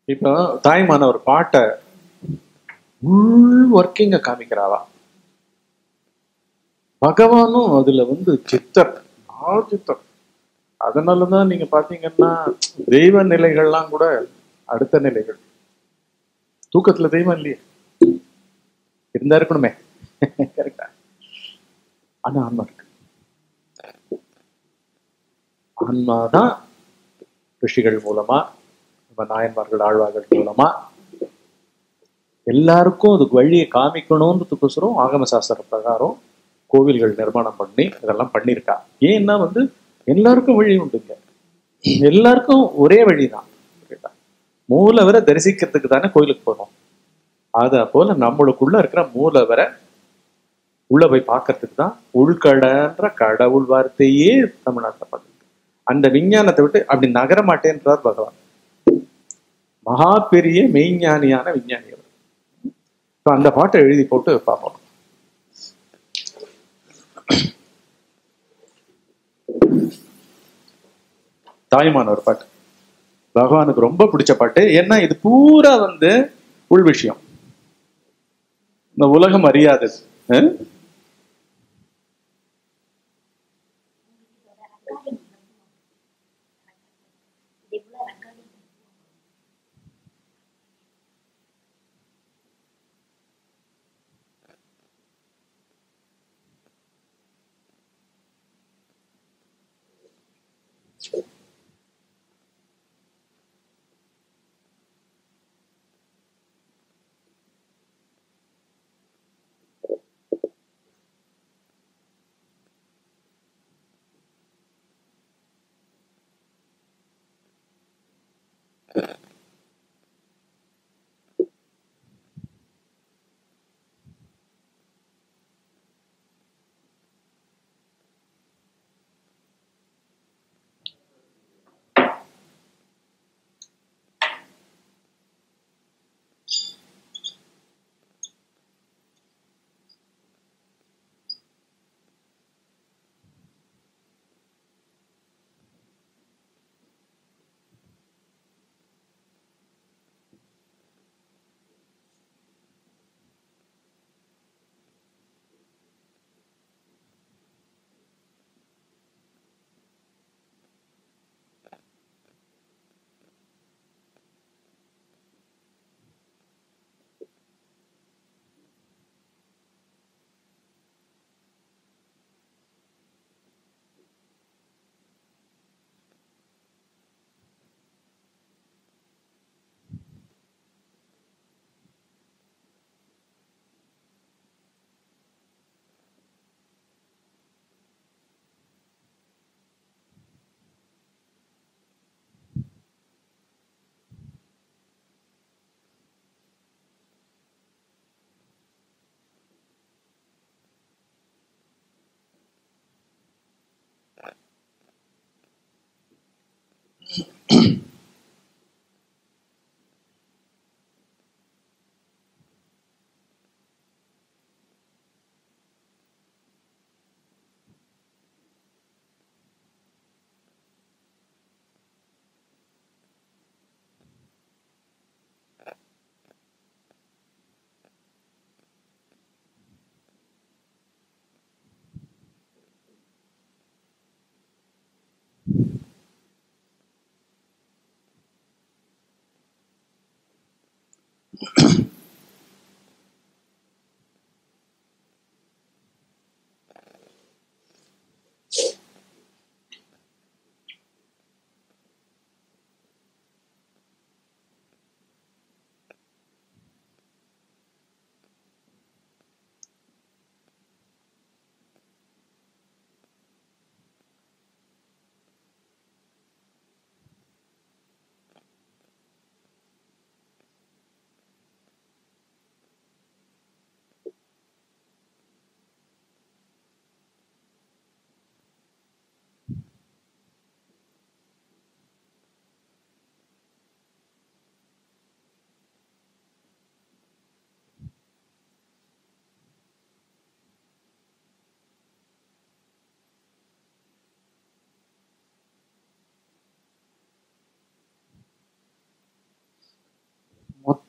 இப்போ தாய்மான ஒரு பாட்டை உள் ஒர்க்கிங்க காமிக்கிறாவா பகவானும் அதுல வந்து சித்தர் ஆள் சித்தர் அதனாலதான் நீங்க பாத்தீங்கன்னா தெய்வ நிலைகள்லாம் கூட அடுத்த நிலைகள் தூக்கத்துல தெய்வம் இல்லையே இருந்தா இருக்கணுமே கரெக்டா ஆனா ஆன்மா இருக்கு ஆன்மாதான் ரிஷிகள் மூலமா நம்ம நாயன்மார்கள் ஆழ்வார்கள் மூலமா எல்லாருக்கும் அதுக்கு வழியை காமிக்கணுன்றதுக்கோசரம் ஆகம சாஸ்திர பிரகாரம் கோவில்கள் நிர்மாணம் பண்ணி இதெல்லாம் பண்ணியிருக்கா ஏன்னா வந்து எல்லாருக்கும் வழி உண்டுங்க எல்லாருக்கும் ஒரே வழிதான் கேட்டா மூலவரை தரிசிக்கிறதுக்கு தானே கோயிலுக்கு போறோம் அத போல நம்மளுக்குள்ள இருக்கிற மூலவரை உள்ள போய் பார்க்கறதுக்கு தான் உள்கடன்ற கடவுள் வார்த்தையே தமிழ்நாட்டில் பண்ணுது அந்த விஞ்ஞானத்தை விட்டு அப்படி நகர மாட்டேன்றார் பகவான் மகா பெரிய மெய்ஞானியான விஞ்ஞானி அவர் இப்ப அந்த பாட்டை எழுதி போட்டு பார்ப்போம் தாய்மான ஒரு பாட்டு பகவானுக்கு ரொம்ப பிடிச்ச பாட்டு ஏன்னா இது பூரா வந்து உள் விஷயம் இந்த உலகம் அறியாதது அஹ்?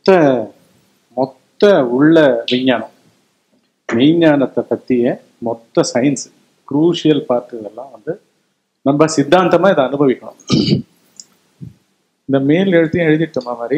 மொத்த மொத்த உள்ள விஞ்ஞானம் விஞ்ஞானத்தை பற்றிய மொத்த சயின்ஸ் குரூஷியல் பார்ட் இதெல்லாம் வந்து நம்ம சித்தாந்தமா இதை அனுபவிக்கணும் இந்த மேல் எழுத்தையும் எழுதிட்டோமா மாதிரி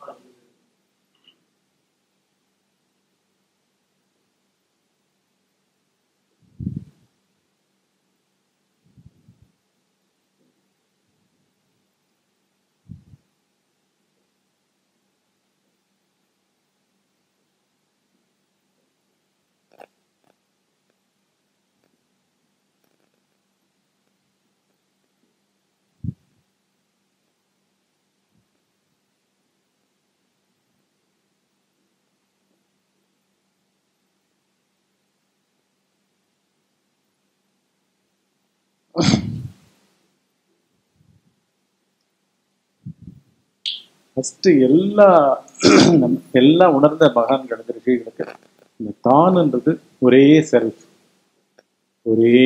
ஃபஸ்ட்டு எல்லா நம் எல்லா உணர்ந்த மகான்களுக்கு ரிஷிகளுக்கு இந்த தான்ன்றது ஒரே செல்ஃப் ஒரே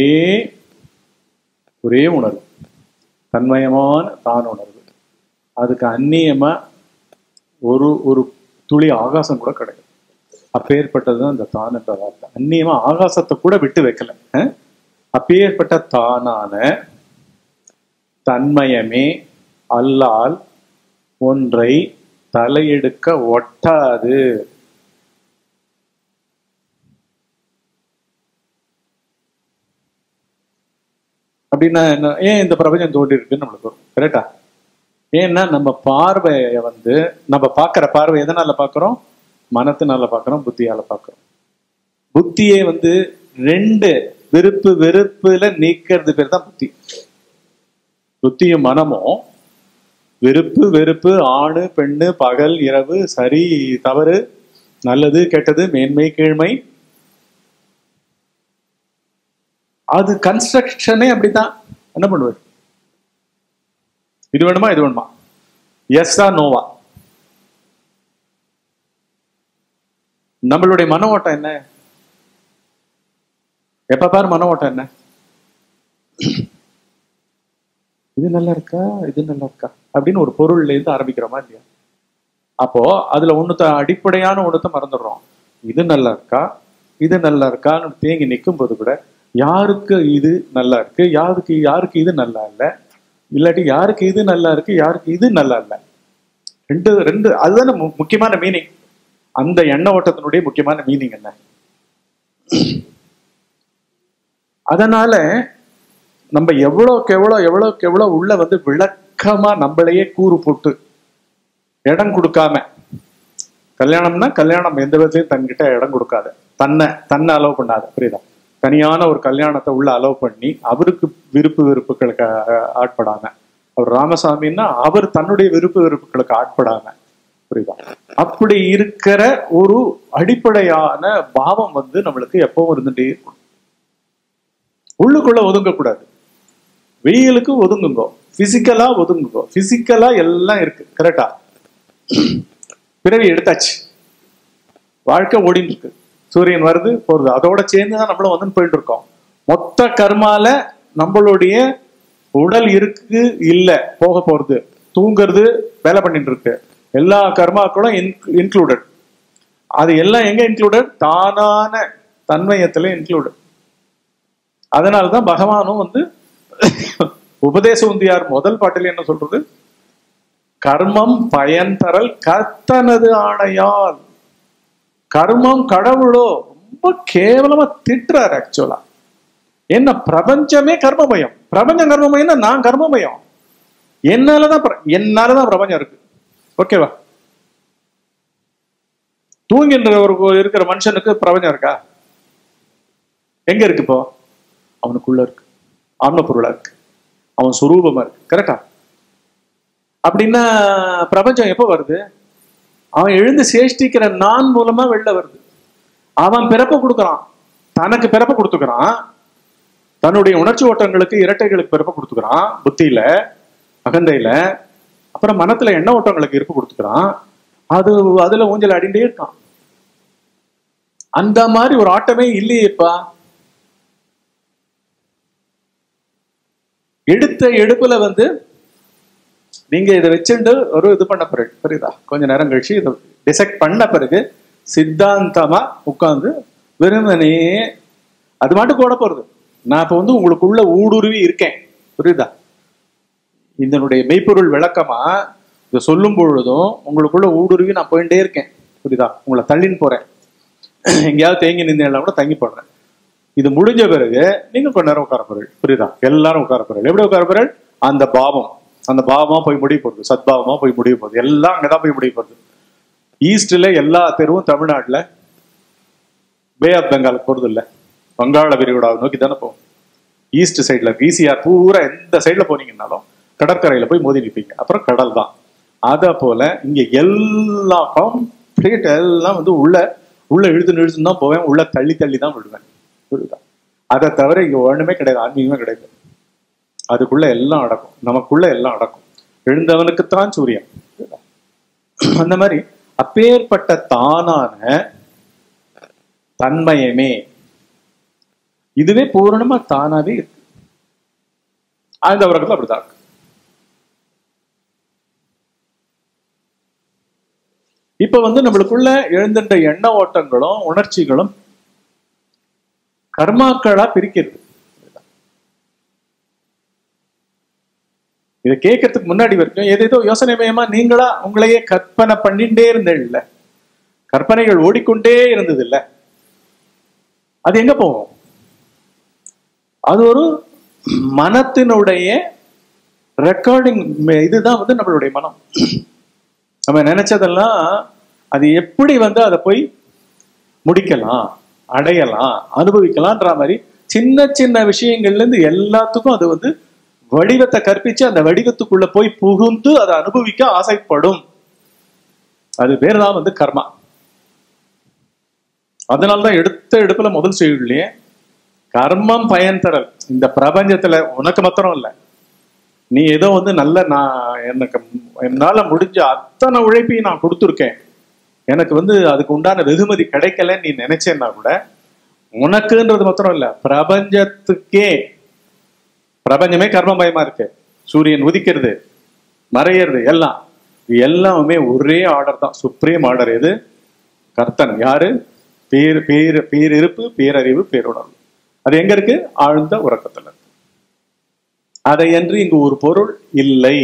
ஒரே உணர்வு தன்மயமான தான் உணர்வு அதுக்கு அந்நியமா ஒரு ஒரு துளி ஆகாசம் கூட கிடையாது அப்பேற்பட்டது தான் இந்த தான் என்ற வார்த்தை அந்நியமா ஆகாசத்தை கூட விட்டு வைக்கல அஹ்? அப்பேற்பட்ட தானான தன்மயமே அல்லால் ஒன்றை தலையெடுக்க ஒட்டாது அப்படின்னா என்ன ஏன் இந்த பிரபஞ்சம் தோன்றி இருக்குன்னு நம்மளுக்கு வரும் கரெக்டா ஏன்னா நம்ம பார்வையை வந்து நம்ம பார்க்குற பார்வை எதனால பார்க்குறோம் மனத்தினால பார்க்குறோம் புத்தியால பார்க்குறோம் புத்தியே வந்து ரெண்டு விருப்பு வெறுப்புல நீக்கிறது பேர் தான் புத்தி புத்தியும் மனமும் வெறுப்பு வெறுப்பு ஆணு பெண்ணு பகல் இரவு சரி தவறு நல்லது கெட்டது மேன்மை கீழ்மை அது கன்ஸ்ட்ரக்ஷனே அப்படித்தான் என்ன பண்ணுவார் இது வேணுமா இது வேணுமா எஸ்ஸா நோவா நம்மளுடைய மன ஓட்டம் என்ன எப்ப பாரு மன ஓட்டம் என்ன இது நல்லா இருக்கா இது நல்லா இருக்கா அப்படின்னு ஒரு பொருள்ல இருந்து ஆரம்பிக்கிறோமா இல்லையா அப்போ அதுல ஒண்ணுத்த அடிப்படையான ஒண்ணுத்த மறந்துடுறோம் இது நல்லா இருக்கா இது நல்லா இருக்கான்னு தேங்கி நிற்கும் போது கூட யாருக்கு இது நல்லா இருக்கு யாருக்கு யாருக்கு இது நல்லா இல்லை இல்லாட்டி யாருக்கு இது நல்லா இருக்கு யாருக்கு இது நல்லா இல்லை ரெண்டு ரெண்டு அதுதானே மு- முக்கியமான மீனிங் அந்த எண்ண ஓட்டத்தினுடைய முக்கியமான மீனிங் என்ன அதனால நம்ம எவ்வளோக்கு எவ்வளோ எவ்வளோக்கு எவ்வளோ உள்ள வந்து விளக்கமா நம்மளையே கூறு போட்டு இடம் கொடுக்காம கல்யாணம்னா கல்யாணம் எந்த விதத்தையும் தன்கிட்ட இடம் கொடுக்காத தன்னை தன்னை அலோவ் பண்ணாத புரியுதா தனியான ஒரு கல்யாணத்தை உள்ள அலோவ் பண்ணி அவருக்கு விருப்பு வெறுப்புகளுக்கு அஹ், ஆட்படாம அவர் ராமசாமின்னா அவர் தன்னுடைய விருப்பு வெறுப்புகளுக்கு ஆட்படாம புரியுதா அப்படி இருக்கிற ஒரு அடிப்படையான பாவம் வந்து நம்மளுக்கு எப்பவும் இருந்துட்டே இருக்கும் உள்ளுக்குள்ள ஒதுங்கக்கூடாது வெயிலுக்கு ஒதுங்குங்கோ பிசிக்கலா ஒதுங்குங்கோ பிசிக்கலா எல்லாம் இருக்கு கரெக்டா பிறவி எடுத்தாச்சு வாழ்க்கை ஓடிட்டு இருக்கு சூரியன் வருது போறது அதோட சேர்ந்து தான் நம்மளும் வந்து போயிட்டு இருக்கோம் மொத்த கர்மால நம்மளுடைய உடல் இருக்கு இல்ல போக போறது தூங்குறது வேலை பண்ணிட்டு இருக்கு எல்லா கர்மாக்களும் இன்க்ளூடட் அது எல்லாம் எங்க இன்க்ளூடட் தானான தன்மயத்துல இன்க்ளூடட் அதனால தான் பகவானும் வந்து உபதேச உந்தியார் முதல் பாட்டில் என்ன சொல்றது கர்மம் பயன் தரல் கர்த்தனது ஆணையால் கர்மம் கடவுளோ ரொம்ப கேவலமா திட்டுறாரு ஆக்சுவலா என்ன பிரபஞ்சமே கர்மமயம் பிரபஞ்சம் கர்மமயம்னா நான் கர்மமயம் என்னாலதான் பிர- என்னாலதான் பிரபஞ்சம் இருக்கு ஓகேவா தூங்கின்ற ஒரு இருக்கிற மனுஷனுக்கு பிரபஞ்சம் இருக்கா எங்க இருக்கு இப்போ அவனுக்குள்ள இருக்கு ஆன்ம பொருளா இருக்கு அவன் சுரூபமா இருக்கு கரெக்டா அப்படின்னா பிரபஞ்சம் எப்போ வருது அவன் எழுந்து சேஷ்டிக்கிற நான் மூலமா வெளில வருது அவன் பிறப்ப கொடுக்கறான் தனக்கு பிறப்ப கொடுத்துக்கிறான் தன்னுடைய உணர்ச்சி ஓட்டங்களுக்கு இரட்டைகளுக்கு பிறப்ப கொடுத்துக்கிறான் புத்தியில அகந்தையில அப்புறம் மனத்துல எண்ண ஓட்டங்களுக்கு இருப்பு கொடுத்துக்கிறான் அது அதுல ஊஞ்சல் அடிண்டே இருக்கான் அந்த மாதிரி ஒரு ஆட்டமே இல்லையேப்பா எடுத்த எடுப்புல வந்து நீங்க இதை வச்சுட்டு ஒரு இது பண்ண பிறகு புரியுதா கொஞ்ச நேரம் கழிச்சு இதை டிசெக்ட் பண்ண பிறகு சித்தாந்தமா உட்கார்ந்து வெறுமனே அது மட்டும் கூட போறது நான் இப்ப வந்து உங்களுக்குள்ள ஊடுருவி இருக்கேன் புரியுதா இதனுடைய மெய்ப்பொருள் விளக்கமா இதை சொல்லும் பொழுதும் உங்களுக்குள்ள ஊடுருவி நான் போயிட்டே இருக்கேன் புரியுதா உங்களை தள்ளின்னு போறேன் எங்கேயாவது தேங்கி நின்றா கூட தங்கி போடுறேன் இது முடிஞ்ச பிறகு நீங்க கொஞ்ச நேரம் உட்கார போறீங்க புரியுதா எல்லாரும் உட்கார போறீங்க எப்படி உட்கார போறீங்க அந்த பாவம் அந்த பாவமா போய் முடிய போகுது சத்பாவமா போய் முடிய போகுது எல்லாம் அங்கதான் போய் முடிய போகுது ஈஸ்ட்ல எல்லா தெருவும் தமிழ்நாட்டுல பே ஆஃப் பெங்கால் போறது இல்ல வங்காள விரிகுடாவை நோக்கி தானே போகும் ஈஸ்ட் சைட்ல ஈசிஆர் பூரா எந்த சைட்ல போனீங்கன்னாலும் கடற்கரையில போய் மோதி நிற்பீங்க அப்புறம் கடல் தான் அத போல இங்க எல்லா கம்ப்ளீட் எல்லாம் வந்து உள்ள உள்ள இழுத்து இழுத்துன்னு தான் போவேன் உள்ள தள்ளி தள்ளி தான் விடுவேன் புரியுதா அதை தவிர இங்க ஒண்ணுமே கிடையாது ஆன்மீகமே கிடையாது அதுக்குள்ள எல்லாம் அடக்கும் நமக்குள்ள எல்லாம் அடக்கும் எழுந்தவனுக்குத்தான் சூரியன் புரியுதா? அந்த மாதிரி அப்பேற்பட்ட தானான தன்மயமே இதுவே பூரணமா தானாவே இருக்கு ஆழ்ந்த உறக்கத்துல அப்படிதான் இருக்கு இப்ப வந்து நம்மளுக்குள்ள எழுந்துட்ட எண்ண ஓட்டங்களும் உணர்ச்சிகளும் கர்மாக்களா பிரிக்கிறது இதை கேட்கறதுக்கு முன்னாடி வரைக்கும் ஏதேதோ யோசனை மயமா நீங்களா உங்களையே கற்பனை பண்ணிட்டே இருந்தீங்கல்ல கற்பனைகள் ஓடிக்கொண்டே இருந்தது இல்ல அது எங்க போகும் அது ஒரு மனத்தினுடைய ரெக்கார்டிங் இதுதான் வந்து நம்மளுடைய மனம் நம்ம நினைச்சதெல்லாம் அது எப்படி வந்து அதை போய் முடிக்கலாம் அடையலாம் அனுபவிக்கலாம்ன்ற மாதிரி சின்ன சின்ன விஷயங்கள்ல இருந்து எல்லாத்துக்கும் அது வந்து வடிவத்தை கற்பிச்சு அந்த வடிவத்துக்குள்ள போய் புகுந்து அதை அனுபவிக்க ஆசைப்படும் அது பேர் தான் வந்து கர்மா அதனாலதான் எடுத்த எடுப்புல முதல் செய்யுள்ளையே கர்மம் பயன் தரல் இந்த பிரபஞ்சத்துல உனக்கு மாத்திரம் இல்ல நீ ஏதோ வந்து நல்ல நான் எனக்கு என்னால முடிஞ்ச அத்தனை உழைப்பையும் நான் கொடுத்துருக்கேன் எனக்கு வந்து அதுக்கு உண்டான வெகுமதி கிடைக்கலன்னு நீ நினைச்சேன்னா கூட உனக்குன்றது மாத்திரம் இல்ல பிரபஞ்சத்துக்கே பிரபஞ்சமே கர்மமயமா இருக்கு சூரியன் உதிக்கிறது மறையிறது எல்லாம் இது எல்லாமே ஒரே ஆர்டர் தான் சுப்ரீம் ஆர்டர் எது கர்த்தன் யாரு பேர் பேர் பேரிருப்பு பேரறிவு பேருணர்வு அது எங்க இருக்கு ஆழ்ந்த உறக்கத்துல இருக்கு அதை என்று இங்கு ஒரு பொருள் இல்லை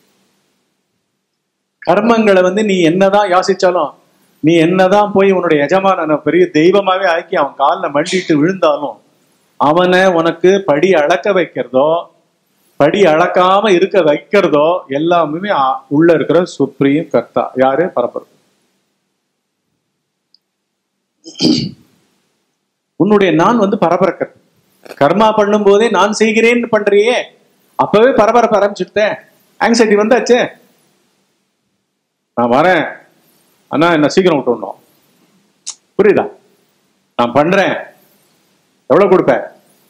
கர்மங்களை வந்து நீ என்னதான் யாசிச்சாலும் நீ என்னதான் போய் உன்னுடைய எஜமான பெரிய தெய்வமாவே ஆக்கி அவன் காலில் மண்டிட்டு விழுந்தாலும் அவனை உனக்கு படி அளக்க வைக்கிறதோ படி அளக்காம இருக்க வைக்கிறதோ எல்லாமே ஆ- உள்ள இருக்கிற சுப்ரீம் கர்த்தா யாரு பரப்பர் உன்னுடைய நான் வந்து பரபரக்கர் கர்மா பண்ணும் போதே நான் செய்கிறேன்னு பண்றியே அப்பவே பரபரப்பு ஆரம்பிச்சுட்டேன் ஆங்ஸைட்டி வந்தாச்சே நான் வரேன் அண்ணா என்ன சீக்கிரம் விட்டுடணும் புரியுதா நான் பண்றேன் எவ்வளவு கொடுப்பேன்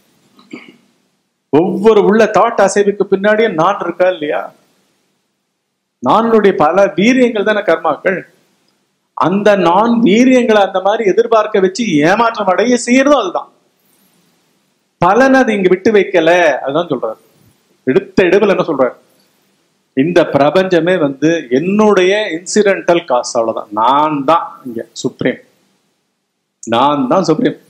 ஒவ்வொரு உள்ள தாட் அசைவுக்கு பின்னாடியும் நான் இருக்கா இல்லையா நானுடைய பல வீரியங்கள் தானே கர்மாக்கள் அந்த நான் வீரியங்களை அந்த மாதிரி எதிர்பார்க்க வச்சு ஏமாற்றம் அடைய செய்யறதும் அதுதான் பலனை அது இங்க விட்டு வைக்கல அதுதான் சொல்றாரு எடுத்த எடுவில் என்ன சொல்றாரு இந்த பிரபஞ்சமே வந்து என்னுடைய இன்சிடென்டல் காசு அவ்வளவுதான் நான் தான் இங்க சுப்ரீம் நான் தான் சுப்ரீம்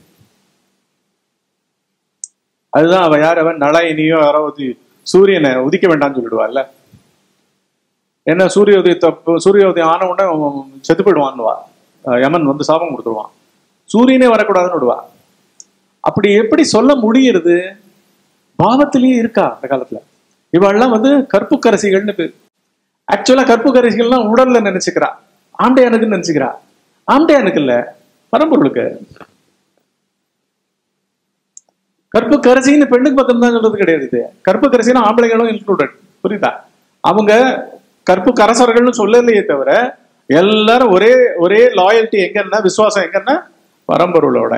அதுதான் அவன் யார் அவன் நலாயினியோ யாராவது சூரியனை உதிக்க வேண்டாம்னு சொல்லிடுவாள்ல என்ன சூரிய உதயத்தை சூரிய உதயம் ஆன உடனே அவன் செத்து போயிடுவான்னுவா அஹ் யமன் வந்து சாபம் கொடுத்துருவான் சூரியனே வரக்கூடாதுன்னு விடுவா அப்படி எப்படி சொல்ல முடியுறது பாவத்திலேயே இருக்கா அந்த காலத்துல இவெல்லாம் வந்து கற்புக்கரசிகள்னு பேர் ஆக்சுவலா கற்புக்கரசிகள்லாம் உடல்ல நினைச்சுக்கிறா ஆண்டையானுக்குன்னு நினைச்சுக்கிறா ஆண்டையானுக்கு இல்ல பரம்பொருளுக்கு கற்பு கரசின்னு பெண்ணுக்கு பக்கம் தான் சொல்றது கிடையாது இது கற்பு கரசினா ஆம்பளைங்களும் இன்க்ளூடட் புரியுதா அவங்க கற்பு கரசர்கள்னு சொல்லலையே தவிர எல்லாரும் ஒரே ஒரே லாயல்ட்டி எங்கன்னா விசுவாசம் எங்கன்னா பரம்பொருளோட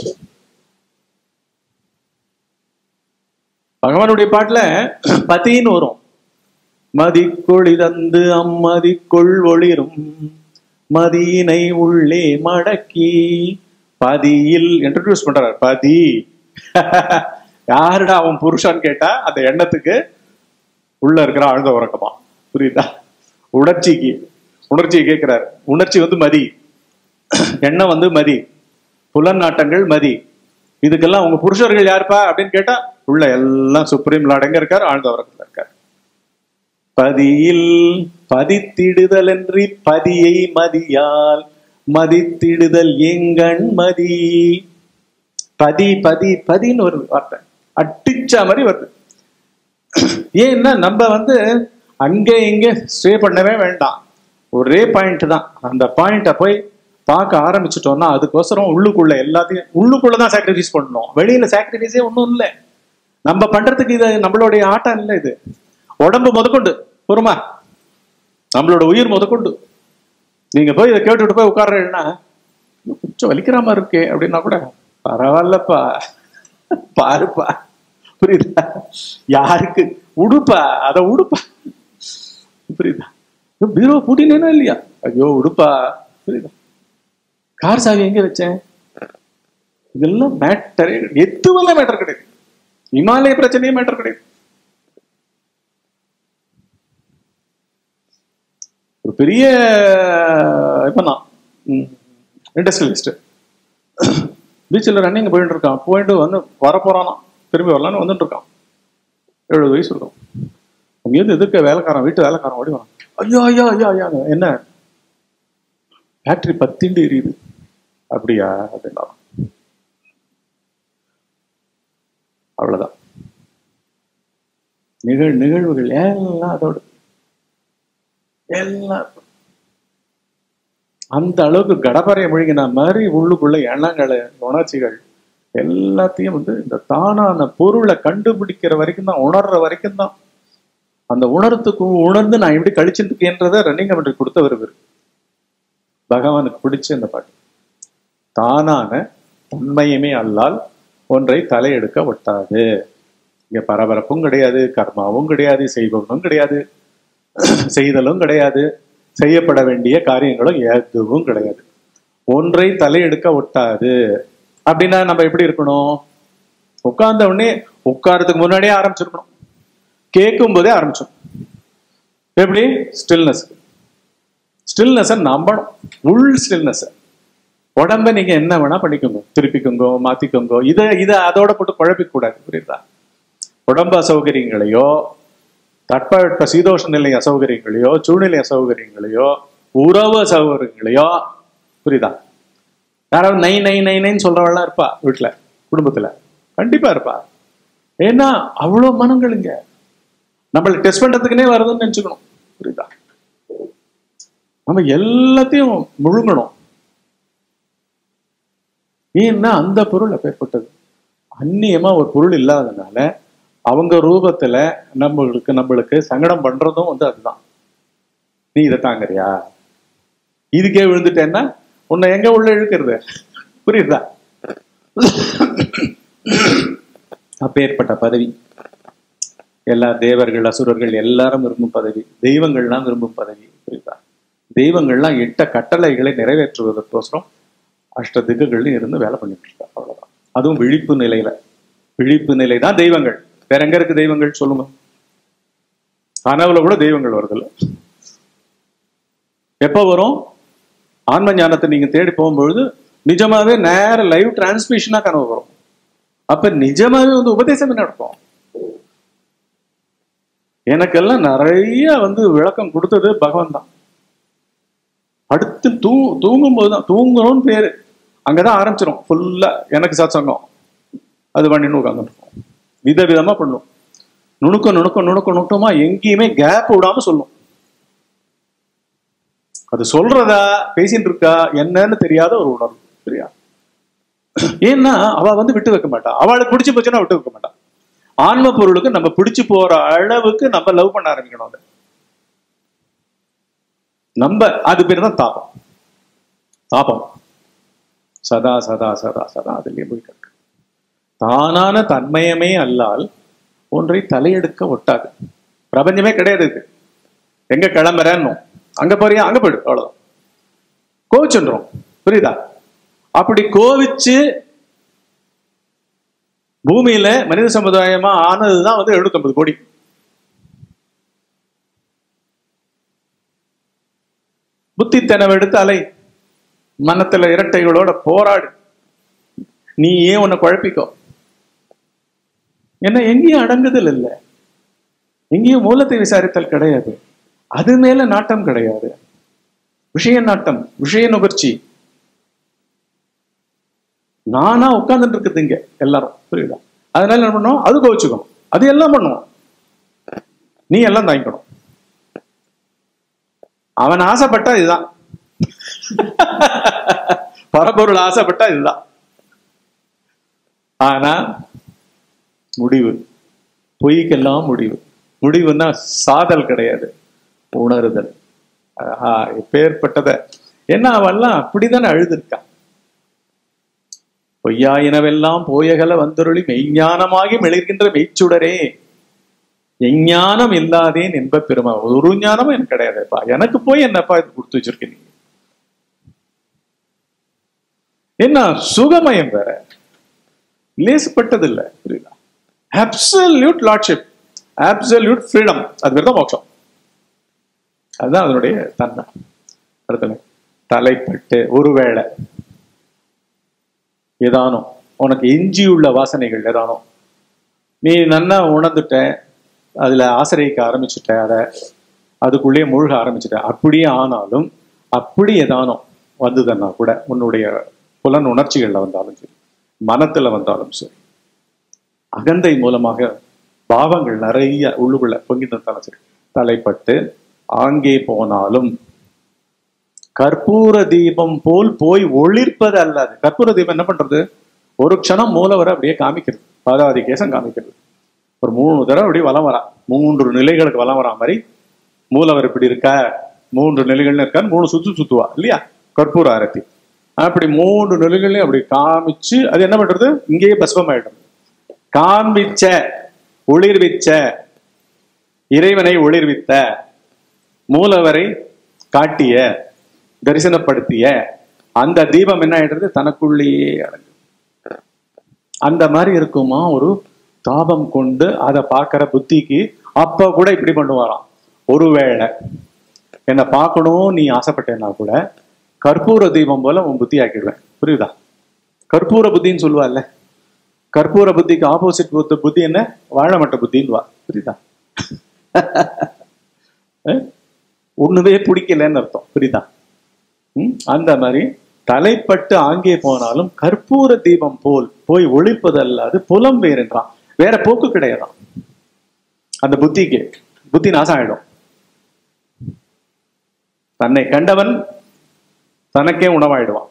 பகவானுடைய பாட்டுல பதின்னு வரும் மதிக்கொளி தந்து அம்மதிக்குள் ஒளிரும் மதியினை உள்ளே மடக்கி பதியில் இன்ட்ரடியூஸ் பண்றாரு பதி யாருடா அவன் புருஷன் கேட்டா அந்த எண்ணத்துக்கு உள்ள இருக்கிற ஆழ்ந்த உறக்கமா புரியுதா உணர்ச்சிக்கு உணர்ச்சியை கேட்கிறாரு உணர்ச்சி வந்து மதி எண்ணம் வந்து மதி புலநாட்டங்கள் மதி இதுக்கெல்லாம் உங்க புருஷர்கள் யாருப்பா அப்படின்னு கேட்டா உள்ள எல்லாம் சுப்ரீம் லார்ட் எங்க இருக்காரு ஆழ்ந்த உறக்கத்துல இருக்காரு பதியில் பதித்திடுதல் என்று பதியை மதியால் மதித்திடுதல் எங்கண் மதி பதி பதி பதின்னு ஒரு வார்த்தை அட்டிச்ச மாதிரி வருது ஏன்னா நம்ம வந்து அங்கே இங்கே ஸ்டே பண்ணவே வேண்டாம் ஒரே பாயிண்ட் தான் அந்த பாயிண்ட்டை போய் பார்க்க ஆரம்பிச்சிட்டோம்னா அதுக்கோசரம் உள்ளுக்குள்ள எல்லாத்தையும் உள்ளுக்குள்ள தான் சாக்ரிஃபைஸ் பண்ணணும் வெளியில சாக்ரிஃபைஸே ஒன்றும் இல்லை நம்ம பண்றதுக்கு இது நம்மளுடைய ஆட்டம் இல்லை இது உடம்பு முதற்கொண்டு பொறுமா நம்மளோட உயிர் முதற்கொண்டு நீங்க போய் இதை கேட்டுட்டு போய் உட்கார்றீங்கன்னா கொஞ்சம் வலிக்கிற மாதிரி இருக்கே அப்படின்னா கூட பரவாயில்லப்பா பாருப்பா புரியுதா யாருக்கு உடுப்பா அத உடுப்பா புரியுதா பீரோ பூட்டினேனா இல்லையா ஐயோ உடுப்பா புரியுதா கார் சாவி எங்க வச்சேன் இதெல்லாம் மேட்டரே எதுவுமே மேட்டர் கிடையாது இமாலய பிரச்சனையே மேட்டர் கிடையாது ஒரு பெரிய இப்ப நான் இண்டஸ்ட்ரியலிஸ்ட் பீச்சில் ரன்னிங் போயிட்டு இருக்கான் போயிட்டு வந்து வர போறானா திரும்பி வரலான்னு வந்துட்டு இருக்கான் எழுபது வயசு இருக்கும் அங்கேருந்து எதிர்க்க வேலைக்காரன் வீட்டு வேலைக்காரன் ஓடி வரான் ஐயோ ஐயோ ஐயோ ஐயா என்ன ஃபேக்டரி பத்திண்டு எரியுது அப்படியா அப்படின்னா அவ்வளவுதான் நிகழ் நிகழ்வுகள் எல்லாம் அதோட எல்லாம் அந்த அளவுக்கு கடப்பறையை முழுகின மாதிரி உள்ளுக்குள்ள எண்ணங்கள் உணர்ச்சிகள் எல்லாத்தையும் வந்து இந்த தானான பொருளை கண்டுபிடிக்கிற வரைக்கும் தான் உணர்ற வரைக்கும் தான் அந்த உணர்த்துக்கு உணர்ந்து நான் எப்படி கழிச்சுட்டு இருக்கேன்றத ரன்னிங் கமெண்ட்ரி கொடுத்தவர் இவர் பகவானுக்கு பிடிச்ச இந்த பாட்டு தானான உண்மையுமே அல்லால் ஒன்றை தலையெடுக்க ஒட்டாது இங்க பரபரப்பும் கிடையாது கர்மாவும் கிடையாது செய்பவனும் கிடையாது செய்தலும் கிடையாது செய்யப்பட வேண்டிய காரியங்களும் எதுவும் கிடையாது ஒன்றை தலையெடுக்க ஒட்டாது அப்படின்னா நம்ம எப்படி இருக்கணும் உட்கார்ந்த உடனே உட்காரத்துக்கு முன்னாடியே ஆரம்பிச்சிருக்கணும் கேட்கும் போதே ஆரம்பிச்சோம் எப்படி ஸ்டில்னஸ் ஸ்டில்னஸை நம்பணும் உள் ஸ்டில்னஸ் உடம்ப நீங்க என்ன வேணா பண்ணிக்கோங்க திருப்பிக்கோங்க மாத்திக்கோங்க இதை இதை அதோட போட்டு குழப்பிக்க கூடாது புரியுதா உடம்பு அசௌகரியங்களையோ தட்பவெட்ப சீதோஷ நிலை அசௌகரியங்களையோ சூழ்நிலை அசௌகரியங்களையோ உறவு அசௌகரியங்களையோ புரியுதா யாராவது நை நை நை நைன்னு சொல்றவெல்லாம் இருப்பா வீட்டுல குடும்பத்துல கண்டிப்பா இருப்பா ஏன்னா அவ்வளவு மனங்களுங்க நம்மளை டெஸ்ட் பண்றதுக்குனே வருதுன்னு நினைச்சுக்கணும் புரியுதா நம்ம எல்லாத்தையும் முழுங்கணும் ஏன்னா அந்த பொருள் அப்பேற்பட்டது அந்நியமா ஒரு பொருள் இல்லாததுனால அவங்க ரூபத்துல நம்மளுக்கு நம்மளுக்கு சங்கடம் பண்றதும் வந்து அதுதான் நீ இதை தாங்குறியா இதுக்கே விழுந்துட்டேன்னா உன்னை எங்க உள்ள இழுக்கிறது புரியுதா அப்பேற்பட்ட பதவி எல்லா தேவர்கள் அசுரர்கள் எல்லாரும் விரும்பும் பதவி தெய்வங்கள்லாம் விரும்பும் பதவி புரியுதா தெய்வங்கள்லாம் இட்ட கட்டளைகளை நிறைவேற்றுவதற்கோசரம் அஷ்ட திக்குகள்லையும் இருந்து வேலை பண்ணிட்டு இருக்கா அவ்வளவுதான் அதுவும் விழிப்பு நிலையில விழிப்பு நிலை தான் தெய்வங்கள் வேற எங்க இருக்கு தெய்வங்கள் சொல்லுங்க கனவுல கூட தெய்வங்கள் வருதுல்ல எப்ப வரும் ஆன்ம ஞானத்தை நீங்க தேடி போகும்பொழுது நிஜமாவே நேர லைவ் டிரான்ஸ்மிஷனா கனவு வரும் அப்ப நிஜமாவே வந்து உபதேசம் நடக்கும் எனக்கெல்லாம் நிறைய வந்து விளக்கம் கொடுத்தது பகவான் தான் அடுத்து தூ தூங்கும் போதுதான் தூங்கணும்னு பேரு அங்கதான் ஆரம்பிச்சிடும் ஃபுல்லா எனக்கு சத்சங்கம் அது பண்ணின்னு உட்காந்துருக்கோம் விதவிதமா பண்ணும் நுணுக்கம் நுணுக்கம் நுணுக்கம் நுணுக்கமா எங்கேயுமே கேப் விடாம சொல்லும் அது சொல்றதா பேசிட்டு இருக்கா என்னன்னு தெரியாத ஒரு உணர்வு சரியா ஏன்னா அவ வந்து விட்டு வைக்க மாட்டா அவளுக்கு பிடிச்சு போச்சுன்னா விட்டு வைக்க மாட்டா ஆன்ம பொருளுக்கு நம்ம பிடிச்சு போற அளவுக்கு நம்ம லவ் பண்ண ஆரம்பிக்கணும் அதை நம்ம அது பேர் தான் தாபம் தாபம் சதா சதா சதா சதா அதுலயே போய் கிடக்கு தானான தன்மயமே அல்லால் ஒன்றை தலையெடுக்க ஒட்டாது பிரபஞ்சமே கிடையாது இது எங்க கிளம்புறேன்னு அங்க போறியா அங்க போயிடு அவ்வளவுதான் கோவிச்சுன்றோம் புரியுதா அப்படி கோவிச்சு பூமியில மனித சமுதாயமா ஆனதுதான் வந்து எழுநூத்தம்பது கோடி புத்தி தெனவெடுத்து அலை மனத்துல இரட்டைகளோட போராடு நீ ஏன் உன்னை குழப்பிக்கோ என்ன எங்கேயும் அடங்குதல் இல்லை எங்கேயும் மூலத்தை விசாரித்தல் கிடையாது அது மேல நாட்டம் கிடையாது விஷய நாட்டம் விஷய நுகர்ச்சி நானா உட்கார்ந்துட்டு இருக்குது இங்க எல்லாரும் புரியுதா அதனால என்ன பண்ணுவோம் அது கோவிச்சுக்கணும் அது எல்லாம் பண்ணுவோம் நீ எல்லாம் தாங்கிக்கணும் அவன் ஆசைப்பட்டா இதுதான் பரபொருள் ஆசைப்பட்டா இதுதான் ஆனா முடிவு பொய்க்கெல்லாம் முடிவு முடிவுன்னா சாதல் கிடையாது உணருதல் ஆஹா எப்பேற்பட்டத என்ன அவெல்லாம் அப்படித்தானே அழுதுருக்கா பொய்யாயினவெல்லாம் போயகல வந்தருளி மெய்ஞானமாகி மெளிர்கின்ற மெய்ச்சுடரே எஞ்ஞானம் இல்லாதேன் என்ப பெருமை ஒரு ஞானமும் எனக்கு கிடையாதுப்பா எனக்கு போய் என்னப்பா இது கொடுத்து வச்சிருக்கீங்க என்ன சுகமயம் வேற லேசுப்பட்டது இல்லை புரியுதா அப்சல்யூட் லார்ட்ஷிப் அப்சல்யூட் ஃப்ரீடம் அது பேர் தான் மோட்சம் அதுதான் அதனுடைய தன்மை அடுத்தது தலைப்பட்டு ஒருவேளை ஏதானோ உனக்கு எஞ்சியுள்ள வாசனைகள் ஏதானோ நீ நன்னா உணர்ந்துட்ட அதுல ஆசிரியக்க ஆரம்பிச்சுட்ட அதை அதுக்குள்ளேயே மூழ்க ஆரம்பிச்சுட்ட அப்படியே ஆனாலும் அப்படி ஏதானோ வந்ததுன்னா கூட உன்னுடைய புலன் உணர்ச்சிகள்ல வந்தாலும் சரி மனத்துல வந்தாலும் சரி அகந்தை மூலமாக பாவங்கள் நிறைய உள்ளுக்குள்ள பொங்கிட்டு இருந்தாலும் சரி தலைப்பட்டு ஆங்கே போனாலும் கற்பூர தீபம் போல் போய் ஒளிர்ப்பது அல்லாது கற்பூர தீபம் என்ன பண்றது ஒரு க்ஷணம் மூலவரை அப்படியே காமிக்கிறது பாதாதி கேசம் காமிக்கிறது ஒரு மூணு தடவை அப்படியே வலம் வரா மூன்று நிலைகளுக்கு வலம் வரா மாதிரி மூலவர் இப்படி இருக்கா மூன்று நிலைகள்னு இருக்கா மூணு சுத்து சுத்துவா இல்லையா கற்பூர ஆரத்தி அப்படி மூன்று நிலைகளையும் அப்படி காமிச்சு அது என்ன பண்றது இங்கேயே பஸ்பம் ஆயிடும் காண்பிச்ச ஒளிர்விச்ச இறைவனை ஒளிர்வித்த மூலவரை காட்டிய தரிசனப்படுத்திய அந்த தீபம் என்ன ஆயிடுறது தனக்குள்ளேயே அடங்கு அந்த மாதிரி இருக்குமா ஒரு தாபம் கொண்டு அதை பார்க்கிற புத்திக்கு அப்ப கூட இப்படி பண்ணுவாராம் ஒருவேளை என்னை பார்க்கணும் நீ ஆசைப்பட்டேன்னா கூட கற்பூர தீபம் போல உன் புத்தி ஆக்கிடுவேன் புரியுதா கற்பூர புத்தின்னு சொல்லுவாள்ல கற்பூர புத்திக்கு ஆப்போசிட் புத்த புத்தி என்ன வாழமட்ட புத்தின்னு வா புரியுதா அஹ்? ஒண்ணுமே பிடிக்கலன்னு அர்த்தம் புரியுதா ம்? அந்த மாதிரி தலைப்பட்டு ஆங்கே போனாலும் கற்பூர தீபம் போல் போய் ஒழிப்பது அல்லாது புலம் வேறுன்றான் வேற போக்கு கிடையாதாம் அந்த புத்திக்கு புத்தி நாசம் ஆயிடும் தன்னை கண்டவன் தனக்கே உணவாயிடுவான்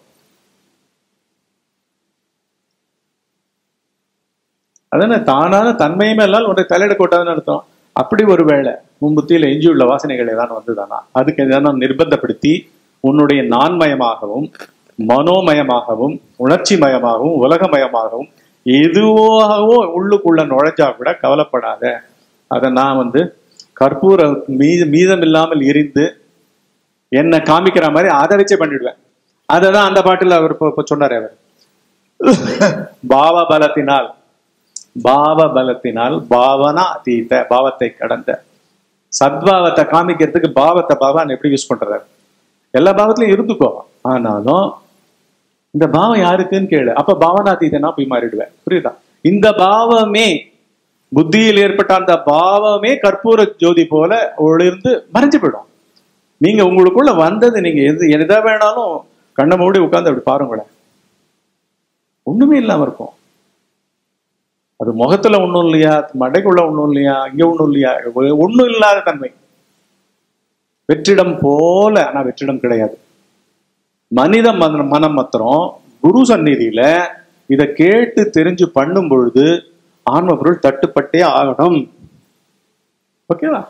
அதான தானான தன்மையுமே எல்லாம் ஒன்றை தலையிட கூட்டாதுன்னு அர்த்தம் அப்படி ஒரு வேளை உன் புத்தியில எஞ்சியுள்ள வாசனைகள் ஏதாவது வந்துதானா அதுக்கு எதாவது நிர்பந்தப்படுத்தி உன்னுடைய நான்மயமாகவும் மனோமயமாகவும் உணர்ச்சி மயமாகவும் உலகமயமாகவும் எதுவாகவோ உள்ளுக்குள்ள நுழைஞ்சா கூட கவலைப்படாத அதை நான் வந்து கற்பூர மீ மீதம் இல்லாமல் எரிந்து என்னை காமிக்கிற மாதிரி அதை வச்சே பண்ணிடுவேன் அதை தான் அந்த பாட்டுல அவர் இப்ப- இப்ப சொன்னார் அவர் பாவ பலத்தினால் பாவ பலத்தினால் பாவனா அதீத பாவத்தை கடந்த சத்பாவத்தை காமிக்கிறதுக்கு பாவத்தை பாவன் எப்படி யூஸ் பண்றாரு எல்லா பாவத்திலையும் இருந்துக்கோ ஆனாலும் இந்த பாவம் யாருக்குன்னு கேளு அப்ப பாவனாதீதனா போய் மாறிடுவேன் புரியுதா இந்த பாவமே புத்தியில் ஏற்பட்ட அந்த பாவமே கற்பூர ஜோதி போல ஒளிர்ந்து மறைஞ்சு போயிடும் நீங்க உங்களுக்குள்ள வந்தது நீங்க எது எதை வேணாலும் கண்ணை மூடி உட்கார்ந்து அப்படி பாருங்களேன் ஒண்ணுமே இல்லாம இருக்கும் அது முகத்துல ஒண்ணும் இல்லையா மடைக்குள்ள ஒண்ணும் இல்லையா இங்க ஒண்ணும் இல்லையா ஒண்ணும் இல்லாத தன்மை வெற்றிடம் போல ஆனா வெற்றிடம் கிடையாது மனித மன மனம் மாத்திரம் குரு சந்நிதியில இதை கேட்டு தெரிஞ்சு பண்ணும் பொழுது ஆன்ம பொருள் தட்டுப்பட்டே ஆகணும் ஓகேவா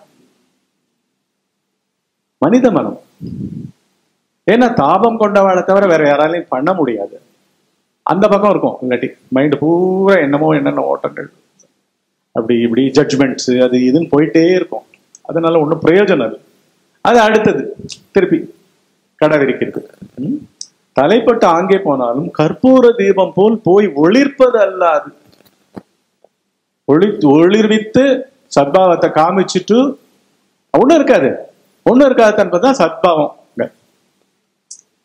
மனித மனம் ஏன்னா தாபம் கொண்டவாளை தவிர வேற யாராலையும் பண்ண முடியாது அந்த பக்கம் இருக்கும் இல்லாட்டி மைண்ட் பூரா என்னமோ என்னென்ன ஓட்டங்கள் அப்படி இப்படி ஜட்ஜ்மெண்ட்ஸ் அது இதுன்னு போயிட்டே இருக்கும் அதனால ஒன்றும் பிரயோஜனம் இல்லை அது அடுத்தது திருப்பி கடை விரிக்கிறது ம்? தலைப்பட்டு ஆங்கே போனாலும் கற்பூர தீபம் போல் போய் ஒளிர்ப்பது அல்லாது ஒளி ஒளிர்வித்து சத்பாவத்தை காமிச்சிட்டு ஒண்ணும் இருக்காது ஒண்ணும் இருக்காது என்பதுதான் சத்பாவம் இங்க.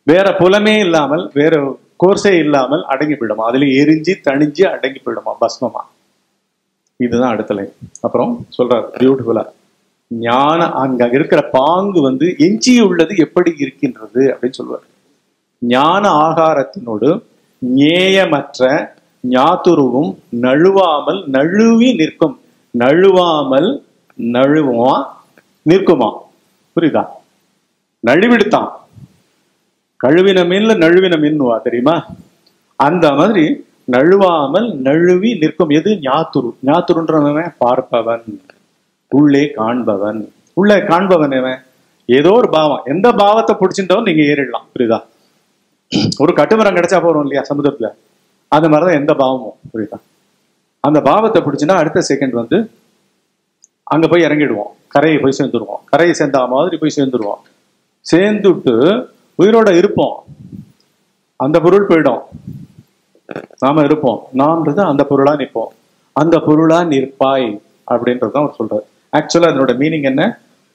வேற புலமே இல்லாமல் வேற கோர்ஸே இல்லாமல் அடங்கி போயிடுமா அதுல எரிஞ்சு தணிஞ்சு அடங்கி போயிடுமா பஸ்மமா இதுதான் அடுத்த லைன் அப்புறம் சொல்றாரு பியூட்டிஃபுல்லா ஞான அங்க இருக்கிற பாங்கு வந்து எஞ்சி உள்ளது எப்படி இருக்கின்றது அப்படின்னு சொல்லுவார் ஞான ஆகாரத்தினோடு ஞேயமற்ற ஞாத்துருவும் நழுவாமல் நழுவி நிற்கும் நழுவாமல் நழுவா நிற்குமா புரியுதா நழுவிடுத்தான் கழுவின மீன்ல நழுவின மீன்வா தெரியுமா அந்த மாதிரி நழுவாமல் நழுவி நிற்கும் எது ஞாத்துரு ஞாத்துருன்றவன் பார்ப்பவன் உள்ளே காண்பவன் உள்ளே காண்பவன் எவன் ஏதோ ஒரு பாவம் எந்த பாவத்தை பிடிச்சிட்டோம் நீங்க ஏறிடலாம் புரியுதா ஒரு கட்டுமரம் கிடைச்சா போறோம் இல்லையா சமுதிரத்துல அந்த மாதிரிதான் எந்த பாவமும் புரியுதா அந்த பாவத்தை பிடிச்சுன்னா அடுத்த செகண்ட் வந்து அங்க போய் இறங்கிடுவோம் கரையை போய் சேர்ந்துருவோம் கரையை சேர்ந்த மாதிரி போய் சேர்ந்துருவோம் சேர்ந்துட்டு உயிரோட இருப்போம் அந்த பொருள் போயிடும் நாம இருப்போம் நாம்ன்றது அந்த பொருளா நிற்போம் அந்த பொருளா நிற்பாய் அப்படின்றதுதான் அவர் சொல்றாரு ஆக்சுவலா அதனோட மீனிங் என்ன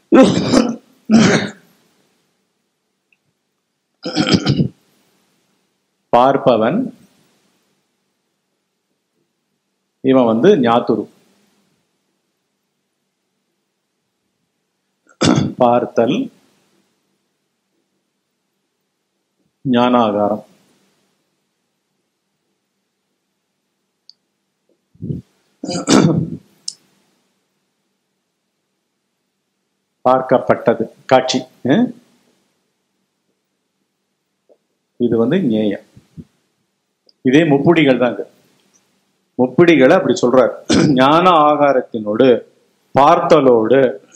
பார்ப்பவன் இவன் வந்து ஞாத்துரு பார்த்தல் ஞானாகாரம் பார்க்கப்பட்டது காட்சி அஹ்? இது வந்து ஞேயம் இதே முப்புடிகள் தான் இது முப்பிடிகளை அப்படி சொல்றார் ஞான ஆகாரத்தினோடு பார்த்தலோடு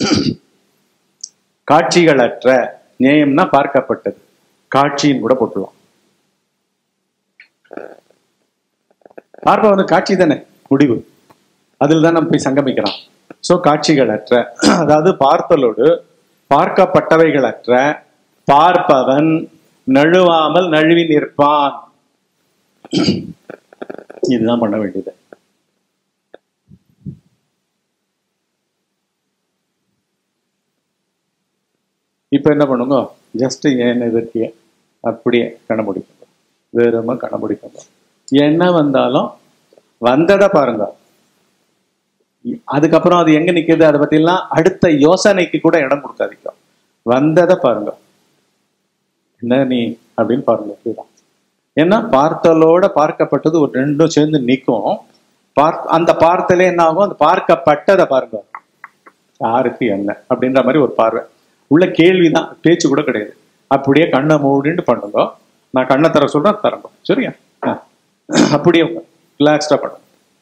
காட்சிகளற்ற நேயம்னா பார்க்கப்பட்டது காட்சின்னு கூட போட்டுலாம் பார்ப்பவனு காட்சி தானே முடிவு அதில் தான் நம்ம போய் சங்கமிக்கிறோம் ஸோ காட்சிகளற்ற அதாவது பார்த்தலோடு பார்க்கப்பட்டவைகளற்ற பார்ப்பவன் நழுவாமல் நழுவி நிற்பான் இதுதான் பண்ண வேண்டியது இப்போ என்ன பண்ணுங்க ஜஸ்ட் ஏன் எதிர்க்கிய அப்படியே கண்ண முடிக்கணும் வேறுமா கண்ண முடிக்கணும் என்ன வந்தாலும் வந்ததை பாருங்க அதுக்கப்புறம் அது எங்க நிக்குது அதை பத்திலாம் அடுத்த யோசனைக்கு கூட இடம் கொடுக்காதீங்க வந்ததை பாருங்க என்ன நீ அப்படின்னு பாருங்க இதுதான் ஏன்னா பார்த்தலோட பார்க்கப்பட்டது ஒரு ரெண்டும் சேர்ந்து நிற்கும் பார் அந்த பார்த்தலே என்ன ஆகும் அந்த பார்க்கப்பட்டதை பாருங்க யாருக்கு என்ன அப்படின்ற மாதிரி ஒரு பார்வை உள்ள கேள்விதான் பேச்சு கூட கிடையாது அப்படியே கண்ணை மூடிட்டு பண்ணுங்க நான் கண்ணை தர சொல்றேன் தரங்க சரியா ஆ. அப்படியே ரிலாக்ஸ்டா பண்ணுங்க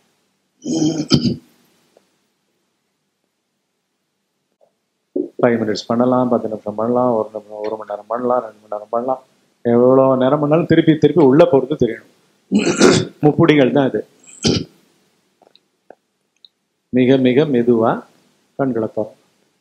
ஃபைவ் மினிட்ஸ் பண்ணலாம் பத்து நிமிஷம் பண்ணலாம் ஒரு நிமிஷம் ஒரு மணி நேரம் பண்ணலாம் ரெண்டு மணி நேரம் பண்ணலாம் எவ்வளோ நேரம் பண்ணாலும் திருப்பி திருப்பி உள்ள போறது தெரியணும் முப்புடிகள் தான் இது மிக மிக மெதுவா கண்களை தரும்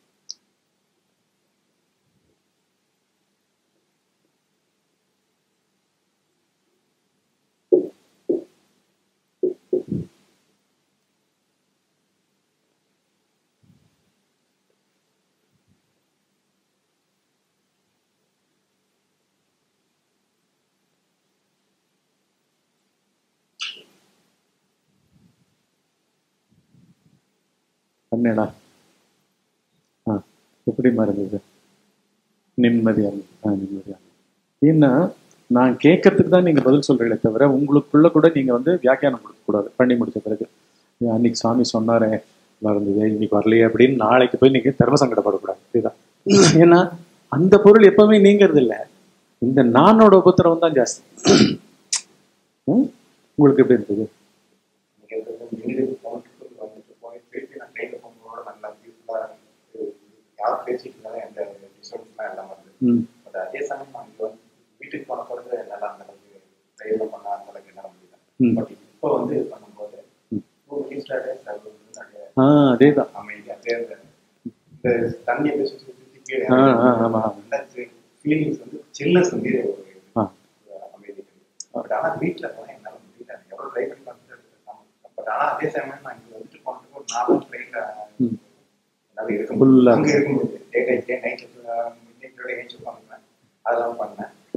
பண்ணேடா ஆ எப்படிமா இருந்தது நிம்மதியா இருந்தது ஆ நிம்மதியா இருந்தது. ஏன்னா நான் கேட்கறதுக்கு தான் நீங்க பதில் சொல்றீங்களே தவிர உங்களுக்குள்ள கூட நீங்க வந்து வியாக்கியானம் கொடுக்க கூடாது பண்ணி முடிச்ச பிறகு அன்னைக்கு சாமி சொன்னாரே மறந்தது இன்னைக்கு வரலையே அப்படின்னு நாளைக்கு போய் நீங்க தர்ம சங்கடப்படக்கூடாது இதுதான் ஏன்னா அந்த பொருள் எப்பவுமே நீங்கிறது இல்ல இந்த நானோட உபத்திரவம் தான் ஜாஸ்தி ம்? உங்களுக்கு எப்படி இருந்தது வீடு போனதுக்கு வந்துட்டு போய் திருப்பி நான் ட்ரெயினில் போகும்போது நல்லா பியூட்டிஃபுல்லாக யார் பேசிட்டு இருந்தாலும் எந்த டிஸ்டர்பன்ஸ்லாம் இல்லாமல் இருந்தது ம் பட் அதே சமயம் நான் இங்கே வந்து வீட்டுக்கு போன பிறகு என்னால் அந்த அளவுக்கு ட்ரெயினில் பண்ண அந்த அளவுக்கு என்னால் முடியல ம். பட் இப்போ வந்து இது பண்ணும்போது ஒரு ஹிஸ்டாரே நிறைய ஆ அதேதான் அமைதியாக தேர்ந்த இந்த தண்ணியை பேசி சுற்றி சுற்றி கீழே ஆ, ஆ, ஆமா, ஆமா. ஃபீலிங்ஸ் வந்து சில்னஸ் வந்து ஒரு ஆ. அமைதி பட் ஆனால் வீட்டில் போனால் என்னால் முடியல எனக்கு எவ்வளோ ட்ரை பண்ணி பார்த்துட்டு பட் ஆனால் அதே சமயம் நான் இங்கே வந்துட்டு போனதுக்கு ஒரு நாலு ட்ரெயினில் ம். என்னால் இருக்க Full ஆ. அங்கே இருக்கும்போது டே டைம் டே நைட் நைட்டோட ஏஞ்சி உட்காந்துருந்தேன் அதெல்லாம் பண்ணேன் பட் இப்போ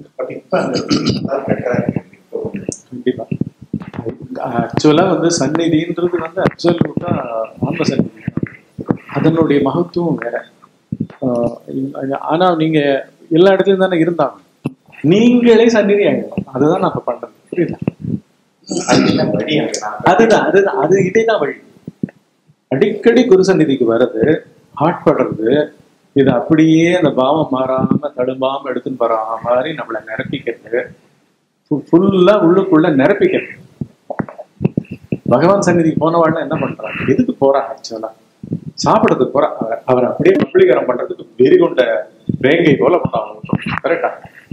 இப்ப அந்த அதான் பெட்டரா இருக்கு இப்போ கண்டிப்பா ஆக்சுவலா வந்து சந்நிதின்றது வந்து அப்சல்யூட்டா ஆன்ம சந்நிதி தான். அதனுடைய மகத்துவம் வேற ஆஹ் இல்ல- ஆனா நீங்க எல்லா இடத்துலயும் தானே இருந்தாங்க நீங்களே சந்நிதி ஆகிடும் அதுதான் நான் இப்ப பண்றது புரியுதா அதுதான் வழி அங்க நான் அதுதான் அதுதான் அது இதேதான் வழி அடிக்கடி குரு சந்நிதிக்கு வர்றது ஆட்படுறது இது அப்படியே அந்த பாவம் மாறாம தடுமாம எடுத்துன்னு வர மாதிரி நம்மளை நிரப்பிக்கிறது ஃபுல்லா உள்ளுக்குள்ள நிரப்பிக்கிறது பகவான் சந்நிதிக்கு போனவாள்னா என்ன பண்றாங்க எதுக்கு போறா ஆக்சுவலா சாப்பிடறதுக்கு போறா அவர் அவர் அப்படியே பப்ளிகரம் பண்றதுக்கு வெறி கொண்ட வேங்கை போல பண்ணாங்க கரெக்டா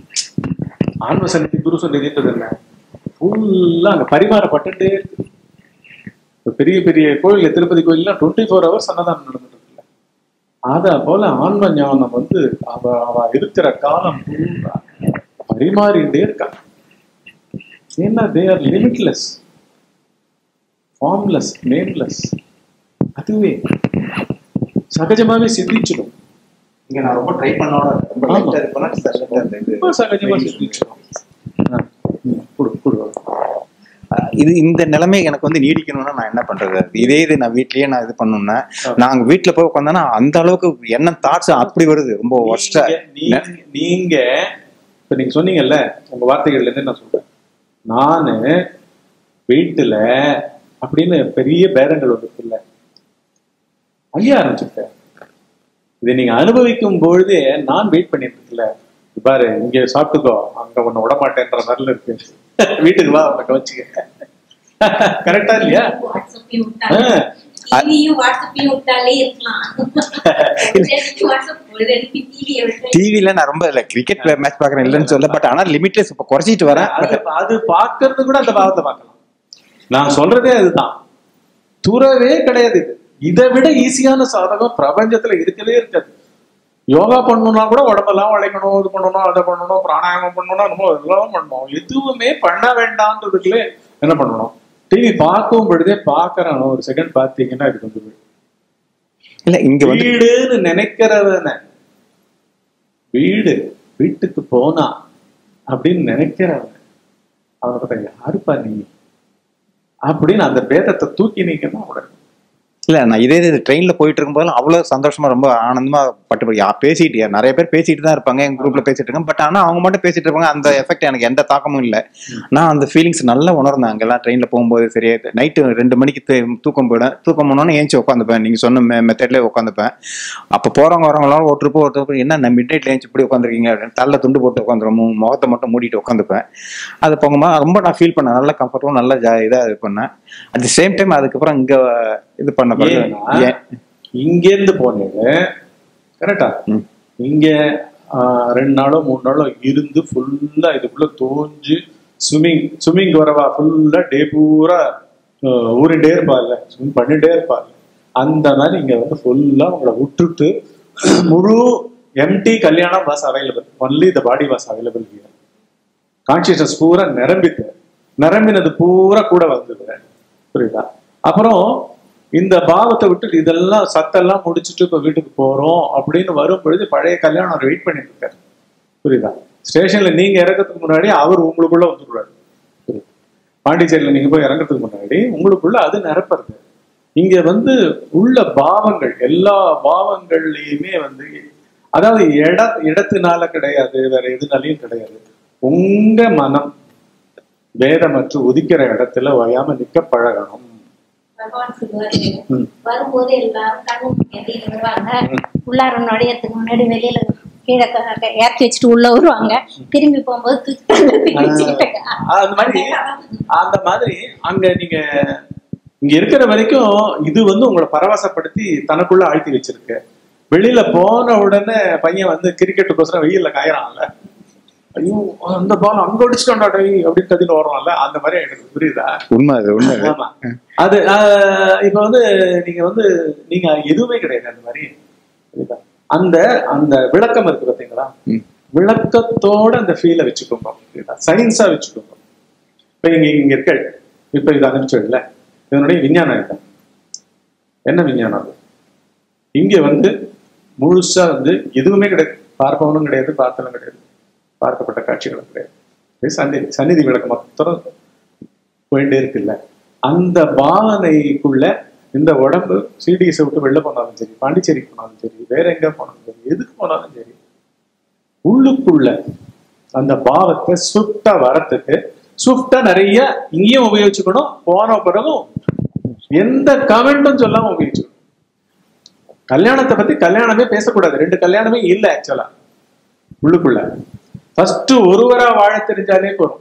ஆன்ம சந்நிதி குரு சந்நிதின்றது என்ன ஃபுல்லா அங்க பரிமாறப்பட்டுட்டே இருக்கு இப்ப பெரிய பெரிய கோயில் திருப்பதி கோயில்லாம் டுவெண்ட்டி ஃபோர் ஹவர்ஸ் அன்னதானம் நடந்துட்டு இருக்குல்ல அத போல ஆன்ம ஞானம் வந்து அவ அவ இருக்கிற காலம் பூரா பரிமாறிட்டே இருக்கா ஏன்னா they are limitless formless nameless அதுவே சகஜமாவே சித்திச்சிடும் இங்க நான் ரொம்ப ட்ரை பண்ணோட ரொம்ப ஆமா. லைட்டா இருப்பேன்னா சடனா அந்த இது ரொம்ப சகஜமா சித்திச்சிடும் ஆ, ம், கொடு கொடு இது இந்த நிலைமை எனக்கு வந்து நீடிக்கணும்னா நான் என்ன பண்றது இதே இது நான் வீட்லயே நான் இது பண்ணணும்னா நாங்க வீட்டுல போய் உட்காந்தோன்னா அந்த அளவுக்கு என்ன தாட்ஸ் அப்படி வருது ரொம்ப ஒஸ்டா நீங்க- நீங்க நீங்க இப்ப நீங்க சொன்னீங்கல்ல உங்க வார்த்தைகள்ல இருந்து நான் சொல்றேன் நானு வீட்டுல அப்படின்னு பெரிய பேரங்கள் வந்துருக்குல்ல அழிய ஆரம்பிச்சிருக்கேன் இதை நீங்க அனுபவிக்கும் பொழுதே நான் வெயிட் பண்ணிட்டு இருக்கல பாரு இங்க சாப்பிட்டுக்கோ அங்க ஒண்ணு விட மாட்டேன்ற மாதிரில இருக்கு வீட்டுக்கு வா உனக்கு வச்சுக்க கரெக்டா இல்லையா வாட்ஸ்அப்பையும் விட்டாலே ஆ. டிவியும் வாட்ஸ்அப்பையும் விட்டாலே இருக்கலாம் ஒரு ரெண்டு வாட்ஸ்அப் ஒரு ரெண்டு டிவியை விட்டு டிவில நான் ரொம்ப இல்ல கிரிக்கெட் மேட்ச் பாக்குறேன் இல்லைன்னு சொல்ல பட் ஆனா லிமிட்லெஸ் இப்ப குறைச்சிட்டு வரேன் அது அது பார்க்கறது கூட அந்த பாவத்தை பார்க்கலாம் நான் சொல்றதே அதுதான் துறவே கிடையாது இது இதை விட ஈஸியான சாதகம் பிரபஞ்சத்துல இருக்கவே இருக்காது யோகா பண்ணணும்னா கூட உடம்பெல்லாம் உழைக்கணும் இது பண்ணணும் அதை பண்ணணும் பிராணாயாமம் பண்ணணும் நம்ம எல்லாம் பண்ணணும் எதுவுமே பண்ண வேண்டாம்ன்றதுக்குள்ளே என்ன பண்ணணும் டிவி பார்க்கும் பொழுதே பார்க்கறேன் ஒரு செகண்ட் பார்த்தீங்கன்னா இது வந்து இல்ல இங்க வந்து வீடுன்னு நினைக்கிறவன வீடு வீட்டுக்கு போனா அப்படின்னு நினைக்கிறவன் அவனை பார்த்தா யாருப்பா நீ அப்படின்னு அந்த பேதத்தை தூக்கினீங்கன்னா உடனே இல்ல நான் இதே இது ட்ரெயின்ல போயிட்டு இருக்கும்போது அவ்வளவு சந்தோஷமா ரொம்ப ஆனந்தமா பட்டு யா பேசிட்டு நிறைய பேர் பேசிட்டு தான் இருப்பாங்க எங்க குரூப்ல பேசிட்டு இருக்காங்க பட் ஆனா அவங்க மட்டும் பேசிட்டு இருப்பாங்க அந்த எஃபெக்ட் எனக்கு எந்த தாக்கமும் இல்ல நான் அந்த ஃபீலிங்ஸ் நல்லா உணர்ந்தேன் அங்கெல்லாம் ட்ரெயின்ல போகும்போது சரி நைட்டு ரெண்டு மணிக்கு தூ- தூக்கம் போயிடும் தூக்கம் போனோன்னு ஏஞ்சி உட்காந்துப்பேன் நீங்க சொன்ன மெத்தட்ல உட்காந்துப்பேன் அப்ப போறவங்க வரவங்களாம் ஒரு ட்ரிப்பு ஒரு ட்ரிப்பு என்ன நம்ம மிட் நைட்ல ஏஞ்சி இப்படி உட்காந்துருக்கீங்க அப்படின்னு தள்ள துண்டு போட்டு உட்காந்துரும் முகத்தை மட்டும் மூடிட்டு உட்காந்துப்பேன் அது போகும்போது ரொம்ப நான் ஃபீல் பண்ணேன் நல்ல கம்ஃபர்டபுள் நல்லா ஜா- இதா இது பண்ணேன் அட் தி சேம் டைம் அதுக்கப்புறம் இங்க இது பண்ண பிறகு ஏன்னா, ஏன் இங்க இருந்து போனீங்க கரெக்டா ம். இங்க ஆஹ், ரெண்டு நாளோ மூணு நாளோ இருந்து ஃபுல்லா இதுக்குள்ள தோஞ்சு ஸ்விம்மிங் ஸ்விம்மிங் வரவா ஃபுல்லா டே பூரா ஆஹ், ஊறிண்டே இருப்பாங்க ஸ்விம் பண்ணிட்டே இருப்பாங்க அந்த மாதிரி இங்க வந்து ஃபுல்லா உங்களை விட்டுட்டு முழு எம்டி கல்யாணம் was available only the body was available consciousness பூரா நிரம்பிட்டு நிரம்பினது பூரா கூட வந்தது புரியுதா அப்புறம் இந்த பாவத்தை விட்டு இதெல்லாம் சத்தெல்லாம் முடிச்சுட்டு இப்ப வீட்டுக்கு போறோம் அப்படின்னு வரும் பொழுது பழைய கல்யாணம் அவர் வெயிட் பண்ணிட்டு இருக்காரு புரியுதா ஸ்டேஷன்ல நீங்க இறக்கறதுக்கு முன்னாடி அவர் உங்களுக்குள்ள வந்துடுவாரு புரியுதா? பாண்டிச்சேரியில நீங்க போய் இறங்குறதுக்கு முன்னாடி உங்களுக்குள்ள அது நிரப்புறது இங்க வந்து உள்ள பாவங்கள் எல்லா பாவங்கள்லயுமே வந்து அதாவது இட இடத்தினால கிடையாது வேற எதுனாலையும் கிடையாது உங்க மனம் வேதமற்று உதிக்கிற இடத்துல ஓயாம நிக்க பழகணும் பகவான் சொல்லுவாரு ம். வரும்போது எல்லாரும் கண்ணு எதிரில் வருவாங்க உள்ளார நுழையறதுக்கு முன்னாடி வெளியில கீழே க- க- இறக்கி வச்சுட்டு உள்ள வருவாங்க திரும்பி போகும்போது தூக்கி தூக்கி வச்சுக்கிட்டாங்க. அந்த மாதிரி அந்த மாதிரி அங்க நீங்க இங்க இருக்கிற வரைக்கும் இது வந்து உங்களை பரவசப்படுத்தி தனக்குள்ள ஆழ்த்தி வச்சிருக்கு வெளியில போன உடனே பையன் வந்து கிரிக்கெட்டுக்கோசரம் வெயில்ல காயறான்ல ஐயோ அந்த பால் அங்க அடிச்சுட்டோம்டா டேய் அப்படின்னு கத்திட்டு ஓடுறான்ல அந்த மாதிரி எனக்கு புரியுதா உண்மை அது உண்மை அது. ஆமா அது ஆஹ், இப்ப வந்து நீங்க வந்து நீங்க எதுவுமே கிடையாது அந்த மாதிரி புரியுதா? அந்த அந்த விளக்கம் இருக்கு பாத்தீங்களா ம். விளக்கத்தோட அந்த ஃபீலை வச்சுக்கோங்க புரியுதா சயின்ஸா வச்சுக்கோங்க இப்ப இங்க இங்க இருக்க இப்ப இது அனுப்பிச்சோம்ல இதனுடைய விஞ்ஞானம் என்ன என்ன விஞ்ஞானம் அது இங்க வந்து முழுசா வந்து எதுவுமே கிடையாது பார்ப்பவனும் கிடையாது பார்த்தலும் கிடையாது பார்க்கப்பட்ட காட்சிகளும் கிடையாது சந்நிதி சந்நிதி விளக்கு மாத்திரம் போயிட்டே இருக்குல்ல அந்த பாவனைக்குள்ள இந்த உடம்பு சிடிஎஸை விட்டு வெளில போனாலும் சரி பாண்டிச்சேரிக்கு போனாலும் சரி வேற எங்க போனாலும் சரி எதுக்கு போனாலும் சரி உள்ளுக்குள்ள அந்த பாவத்தை ஸ்விஃப்டா வரத்துக்கு ஸ்விஃப்டா நிறைய இங்கேயும் உபயோகிச்சுக்கணும் போன பிறகும் எந்த கமெண்ட்டும் சொல்லாம உபயோகிச்சுக்கணும் கல்யாணத்தை பத்தி கல்யாணமே பேசக்கூடாது ரெண்டு கல்யாணமே இல்லை ஆக்சுவலா உள்ளுக்குள்ள ஃபர்ஸ்ட் ஒருவரா வாழ தெரிஞ்சாலே போதும்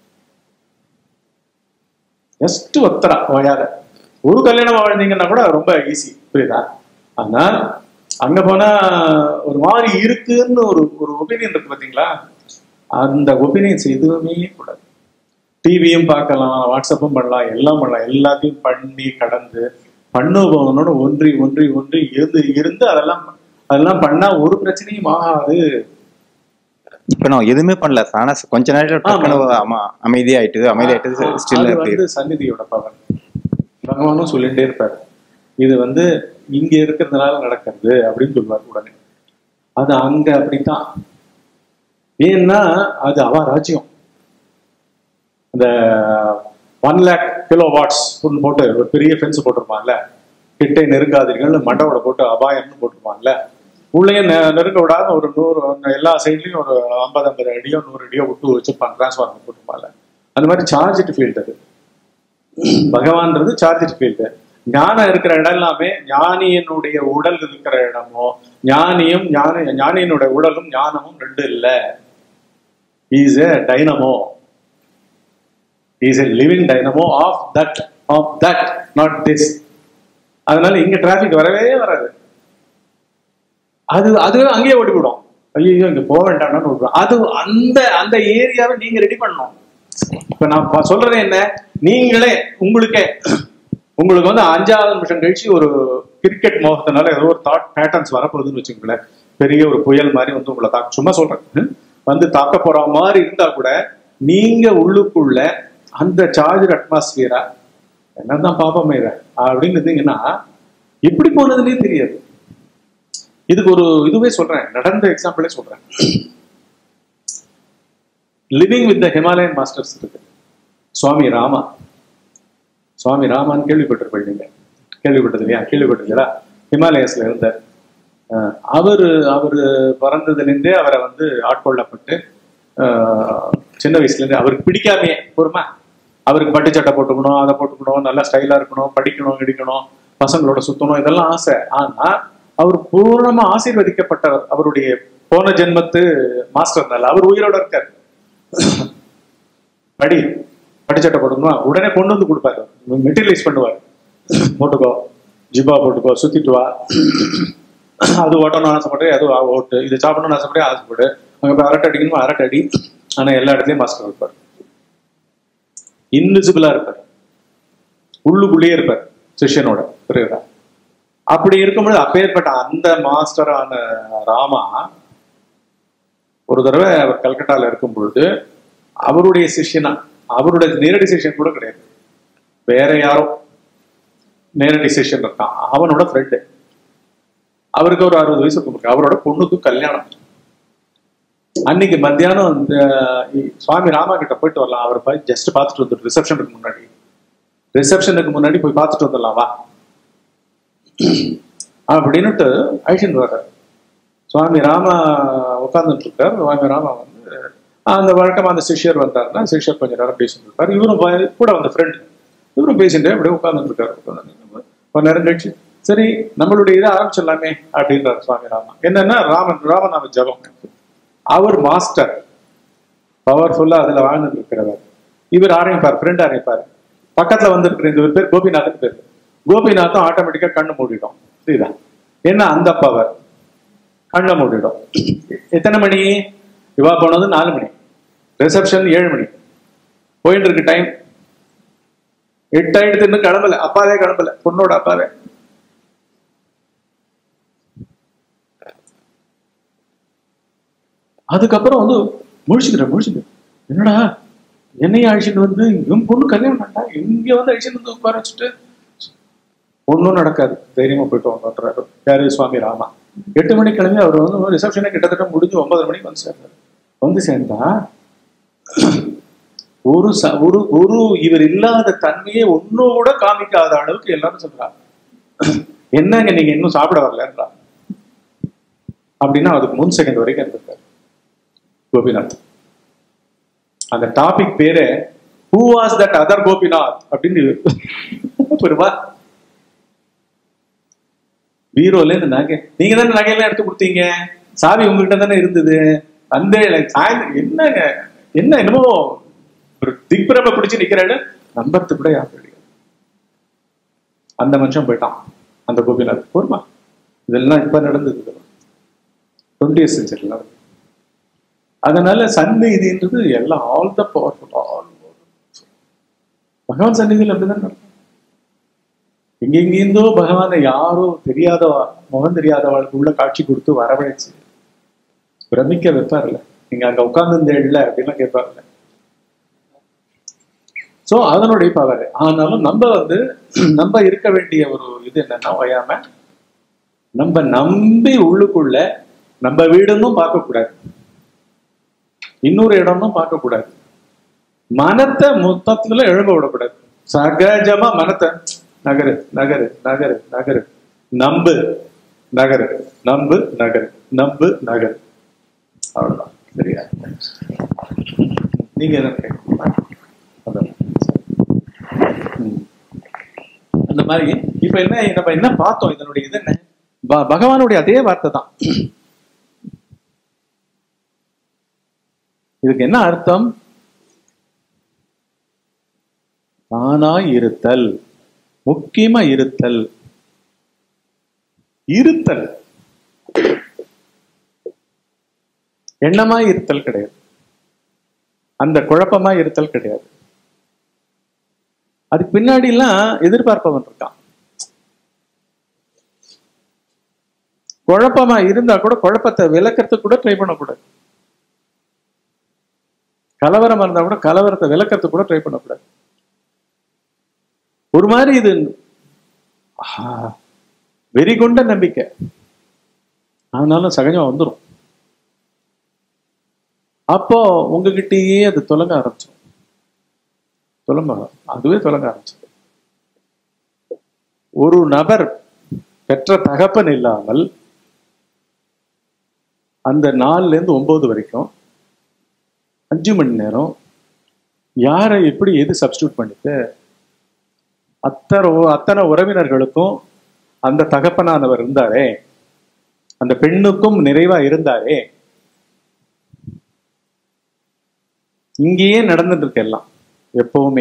ஜஸ்ட் ஒத்தரா வாழாத ஒரு கல்யாணம் வாழ்ந்தீங்கன்னா கூட ரொம்ப ஈஸி புரியுதா ஆனா அங்க போனா ஒரு மாதிரி இருக்குன்னு ஒரு ஒரு ஒப்பீனியன் இருக்கு பாத்தீங்களா அந்த ஒப்பீனியன்ஸ் எதுவுமே கூடாது டிவியும் பார்க்கலாம் வாட்ஸ்அப்பும் பண்ணலாம் எல்லாம் பண்ணலாம் எல்லாத்தையும் பண்ணி கடந்து பண்ணுபவனோட ஒன்றி ஒன்றி ஒன்றி இருந்து இருந்து அதெல்லாம் அதெல்லாம் பண்ணா ஒரு பிரச்சனையும் ஆகாது இப்ப நான் எதுவுமே பண்ணல ஆனா கொஞ்ச நேரம் டக்குனு ஆமா அமைதியாயிட்டு அமைதியாயிட்டு ஸ்டில் அது அப்படி வந்து சந்நிதியோட பவர் பகவானும் சொல்லிட்டே இருப்பாரு இது வந்து இங்க இருக்கிறதுனால நடக்கிறது அப்படின்னு சொல்லுவார் உடனே அது அங்க அப்படித்தான் ஏன்னா அது அவ ராஜ்யம் இந்த ஒன் லேக் கிலோ வாட்ஸ் போட்டு ஒரு பெரிய ஃபென்ஸ் போட்டிருப்பான்ல கிட்டே நெருங்காதீர்கள் மண்டவோட போட்டு அபாயம்னு போட்டிருப்பான்ல உள்ளே நெ- நெருங்க விடாத ஒரு நூறு எல்லா சைட்லயும் ஒரு ஐம்பது ஐம்பது அடியோ நூறு அடியோ விட்டு வச்சிருப்பாங்க டிரான்ஸ்ஃபார்மர் போட்டிருப்பான்ல அந்த மாதிரி சார்ஜ் ஃபீல்டு அது பகவான்றது சார்ஜ் ஃபீல்டு ஞானம் இருக்கிற இடம் எல்லாமே ஞானியனுடைய உடல் இருக்கிற இடமோ ஞானியும் ஞான ஞானியனுடைய உடலும் ஞானமும் ரெண்டு இல்ல is a dynamo is a living dynamo of that of that not this அதனால இங்க டிராபிக் வரவே வராது அது அதுவே அங்கேயே ஓடிவிடும் ஐயோ இங்க போக வேண்டாம்னு விடுறோம் அது அந்த அந்த ஏரியாவை நீங்க ரெடி பண்ணணும் இப்ப நான் ப- சொல்றது என்ன நீங்களே உங்களுக்கே உங்களுக்கு வந்து அஞ்சாவது நிமிஷம் கழிச்சு ஒரு கிரிக்கெட் மோகத்தினால ஏதோ ஒரு தாட் பேட்டர்ன்ஸ் வரப்போகுதுன்னு வச்சுக்கோங்களேன் பெரிய ஒரு புயல் மாதிரி வந்து உங்களை தாக்க சும்மா சொல்றேன் ஹம்? வந்து தாக்க போற மாதிரி இருந்தா கூட நீங்க உள்ளுக்குள்ள அந்த சார்ஜ் அட்மாஸ்பியரா என்னதான் பாப்பமே இதை அப்படின்னு இருந்தீங்கன்னா எப்படி போனதுன்னே தெரியாது இதுக்கு ஒரு இதுவே சொல்றேன் நடந்த எக்ஸாம்பிளே சொல்றேன் living with the Himalayan masters இருக்கு சுவாமி ராமா சுவாமி ராமான்னு கேள்விப்பட்டிருப்பீங்க நீங்க கேள்விப்பட்டது இல்லையா கேள்விப்பட்டிருக்கீங்களா ஹிமாலயஸ்ல இருந்தார் அஹ் அவரு அவரு பிறந்ததுலேருந்தே அவரை வந்து ஆட்கொள்ளப்பட்டு அஹ் சின்ன வயசுல இருந்தே அவருக்கு பிடிக்காமையே பொறுமா அவருக்கு பட்டு சட்டை போட்டுக்கணும் அதை போட்டுக்கணும் நல்லா ஸ்டைலா இருக்கணும் படிக்கணும் இடிக்கணும் பசங்களோட சுத்தணும் இதெல்லாம் ஆசை ஆனா அவர் பூர்ணமா ஆசீர்வதிக்கப்பட்டவர் அவருடைய போன ஜென்மத்து மாஸ்டர்னால அவர் உயிரோட இருக்கார் படி படிச்சட்டை போட்டுக்கணும் உடனே கொண்டு வந்து கொடுப்பாரு மெட்டீரியலைஸ் பண்ணுவார் போட்டுக்கோ ஜிபா போட்டுக்கோ சுத்திட்டு வா அது ஓட்டணும்னு ஆசைப்பட்டு அது வா, ஓட்டு இது சாப்பிடணும்னு ஆசைப்பட்டு ஆசைப்படு அங்க போய் அரட்டை அடிக்கணுமா அரட்டை அடி ஆனா எல்லா இடத்துலயும் மாஸ்டர் இருப்பார் இன்விசிபிளா இருப்பார் உள்ளுக்குள்ளேயே இருப்பார் சிஷ்யனோட புரியுதா அப்படி இருக்கும்போது அப்பேற்பட்ட அந்த மாஸ்டரான ராமா ஒரு தடவை அவர் கல்கட்டால இருக்கும் பொழுது அவருடைய சிஷ்யனா அவருடைய நேரடி சிஷ்யன் கூட கிடையாது வேற யாரோ நேரடி சிஷ்யன் இருக்கான் அவனோட ஃப்ரெண்டு அவருக்கு ஒரு அறுபது வயசு இருக்கு அவரோட பொண்ணுக்கு கல்யாணம் அன்னைக்கு மத்தியானம் இந்த சுவாமி ராமா கிட்ட போயிட்டு வரலாம் அவர் போய் ஜஸ்ட் பார்த்துட்டு வந்துட்டு ரிசப்ஷனுக்கு முன்னாடி ரிசப்ஷனுக்கு முன்னாடி போய் பார்த்துட்டு வந்துடலாம் வா அப்படின்னுட்டு அழிச்சுட்டு வர்றாரு சுவாமி ராமா உட்கார்ந்துட்டு இருக்கார் சுவாமி ராமா வந்து அந்த வழக்கமா அந்த சிஷ்யர் வந்தாருன்னா சிஷ்யர் கொஞ்ச நேரம் பேசிட்டு இருப்பாரு இவரும் ப- கூட வந்த ஃப்ரெண்ட் இவரும் பேசிட்டு அப்படியே உட்கார்ந்துட்டு இருக்காரு உட்கார்ந்து கொஞ்ச நேரம் கழிச்சு சரி நம்மளுடைய இதை ஆரம்பிச்சிடலாமே அப்படின்றார் சுவாமி ராமா என்னன்னா ராமன் ராமநாம ஜபம் அவர் மாஸ்டர் பவர்ஃபுல்லா அதுல வாழ்ந்துட்டு இருக்கிறவர் இவர் ஆரம்பிப்பார் ஃப்ரெண்ட் ஆரம்பிப்பார் பக்கத்துல வந்திருக்கிற இந்த ஒரு பேர் கோபிநாதன் பேர் கோபிநாத்தும் ஆட்டோமேட்டிக்கா கண்ணு மூடிடும் புரியுதா என்ன அந்த பவர் கண்ணை மூடிடும் எத்தனை மணி இவா போனது நாலு மணி ரிசப்ஷன் ஏழு மணி போயிட்டு இருக்கு டைம் எட்டாயிடுத்து இன்னும் கிளம்பல அப்பாவே கிளம்பல பொண்ணோட அப்பாவே அதுக்கப்புறம் வந்து முழிச்சுக்கிறேன் முழிச்சுக்கிறேன் என்னடா என்னையும் அழிச்சிட்டு வந்து இவன் பொண்ணு கல்யாணம் பண்ணா இங்க வந்து அழிச்சிட்டு வந்து உட்கார வச்சுட்டு ஒன்றும் நடக்காது தைரியமா போயிட்டு வந்துடுறாரு யாரு சுவாமி ராமா எட்டு மணிக்கு கிளம்பி அவர் வந்து ரிசப்ஷனே கிட்டத்தட்ட முடிஞ்சு ஒன்பது மணிக்கு வந்து சேர்ந்தார் வந்து சேர்ந்தா ஒரு ச ஒரு ஒரு இவர் இல்லாத தன்மையை ஒன்னும் கூட காமிக்காத அளவுக்கு எல்லாரும் சொல்றாங்க என்னங்க நீங்க இன்னும் சாப்பிட வரலன்றா அப்படின்னா அதுக்கு முன் செகண்ட் வரைக்கும் இருந்திருக்காரு கோபிநாத் அந்த டாபிக் பேரு who was that other Gopinath அப்படின்னு புரியுமா பீரோல இருந்து நகை நீங்க தானே நகையெல்லாம் எடுத்து கொடுத்தீங்க சாவி உங்ககிட்ட தானே இருந்தது அந்த சாயந்தரம் என்னங்க என்ன என்னமோ ஒரு திக்பிரம பிடிச்சு நிக்கிறாரு நம்பறது கூட யாரும் கிடையாது அந்த மனுஷன் போயிட்டான் அந்த கோபிநாத் போருமா இதெல்லாம் இப்ப நடந்தது டுவெண்ட்டி செஞ்சுரியில் அதனால சந்நிதின்றது எல்லாம் ஆல் த பவர்ஃபுல் ஆல் பகவான் சந்நிதியில் அப்படிதான் நடக்கும் எங்கெங்கிருந்தோ பகவானை யாரோ தெரியாதவா முகம் தெரியாதவளுக்கு உள்ள காட்சி கொடுத்து வரவழைச்சு பிரமிக்க வைப்பார்ல நீங்க அங்க உட்கார்ந்து அப்படின்லாம் கேட்பார்ல சோ அதனுடைய பவர் ஆனாலும் நம்ம வந்து நம்ம இருக்க வேண்டிய ஒரு இது என்னன்னா ஓயாம நம்ம நம்பி உள்ளுக்குள்ள நம்ம வீடுன்னும் பார்க்க கூடாது இன்னொரு இடம்னும் பார்க்க கூடாது மனத்தை மொத்தத்துல எழும்ப விடக்கூடாது சகஜமா மனத்தை நகரு நகரு நகரு நகரு நம்பு நகரு நம்பு நகரு நம்பு நகரு அவ்வளவுதான் சரியா நீங்க என்ன நினைக்கிறீங்க? அதான். ம். அந்த மாதிரி இப்ப என்ன நம்ம என்ன பார்த்தோம் இதனுடைய இது என்ன ப- பகவானுடைய அதே வார்த்தை தான் இதுக்கு என்ன அர்த்தம் தானாய் இருத்தல் முக்கியமா இருத்தல் இருத்தல் எண்ணமா இருத்தல் கிடையாது அந்த குழப்பமா இருத்தல் கிடையாது அதுக்கு பின்னாடி எல்லாம் எதிர்பார்ப்பவன் இருக்கான் குழப்பமா இருந்தா கூட குழப்பத்தை விளக்கறதுக்கு கூட ட்ரை பண்ணக்கூடாது கலவரமா இருந்தா கூட கலவரத்தை விளக்கறதுக்கு கூட ட்ரை பண்ணக்கூடாது ஒரு மாதிரி இது ஆ, வெறி கொண்ட நம்பிக்கை ஆனாலும் சகஜமா வந்துடும் அப்போ உங்ககிட்டயே அது தொலங்க ஆரம்பிச்சிடும் தொலங்க அதுவே தொலங்க ஆரம்பிச்சிடும் ஒரு நபர் பெற்ற தகப்பன் இல்லாமல் அந்த நாலுல இருந்து ஒன்பது வரைக்கும் அஞ்சு மணி நேரம் யாரை எப்படி எது சப்ஸ்டியூட் பண்ணிட்டு அத்தனை அத்தனை உறவினர்களுக்கும் அந்த தகப்பனானவர் இருந்தாரே அந்த பெண்ணுக்கும் நிறைவா இருந்தாரே இங்கேயே நடந்துட்டு இருக்கு எல்லாம் எப்பவுமே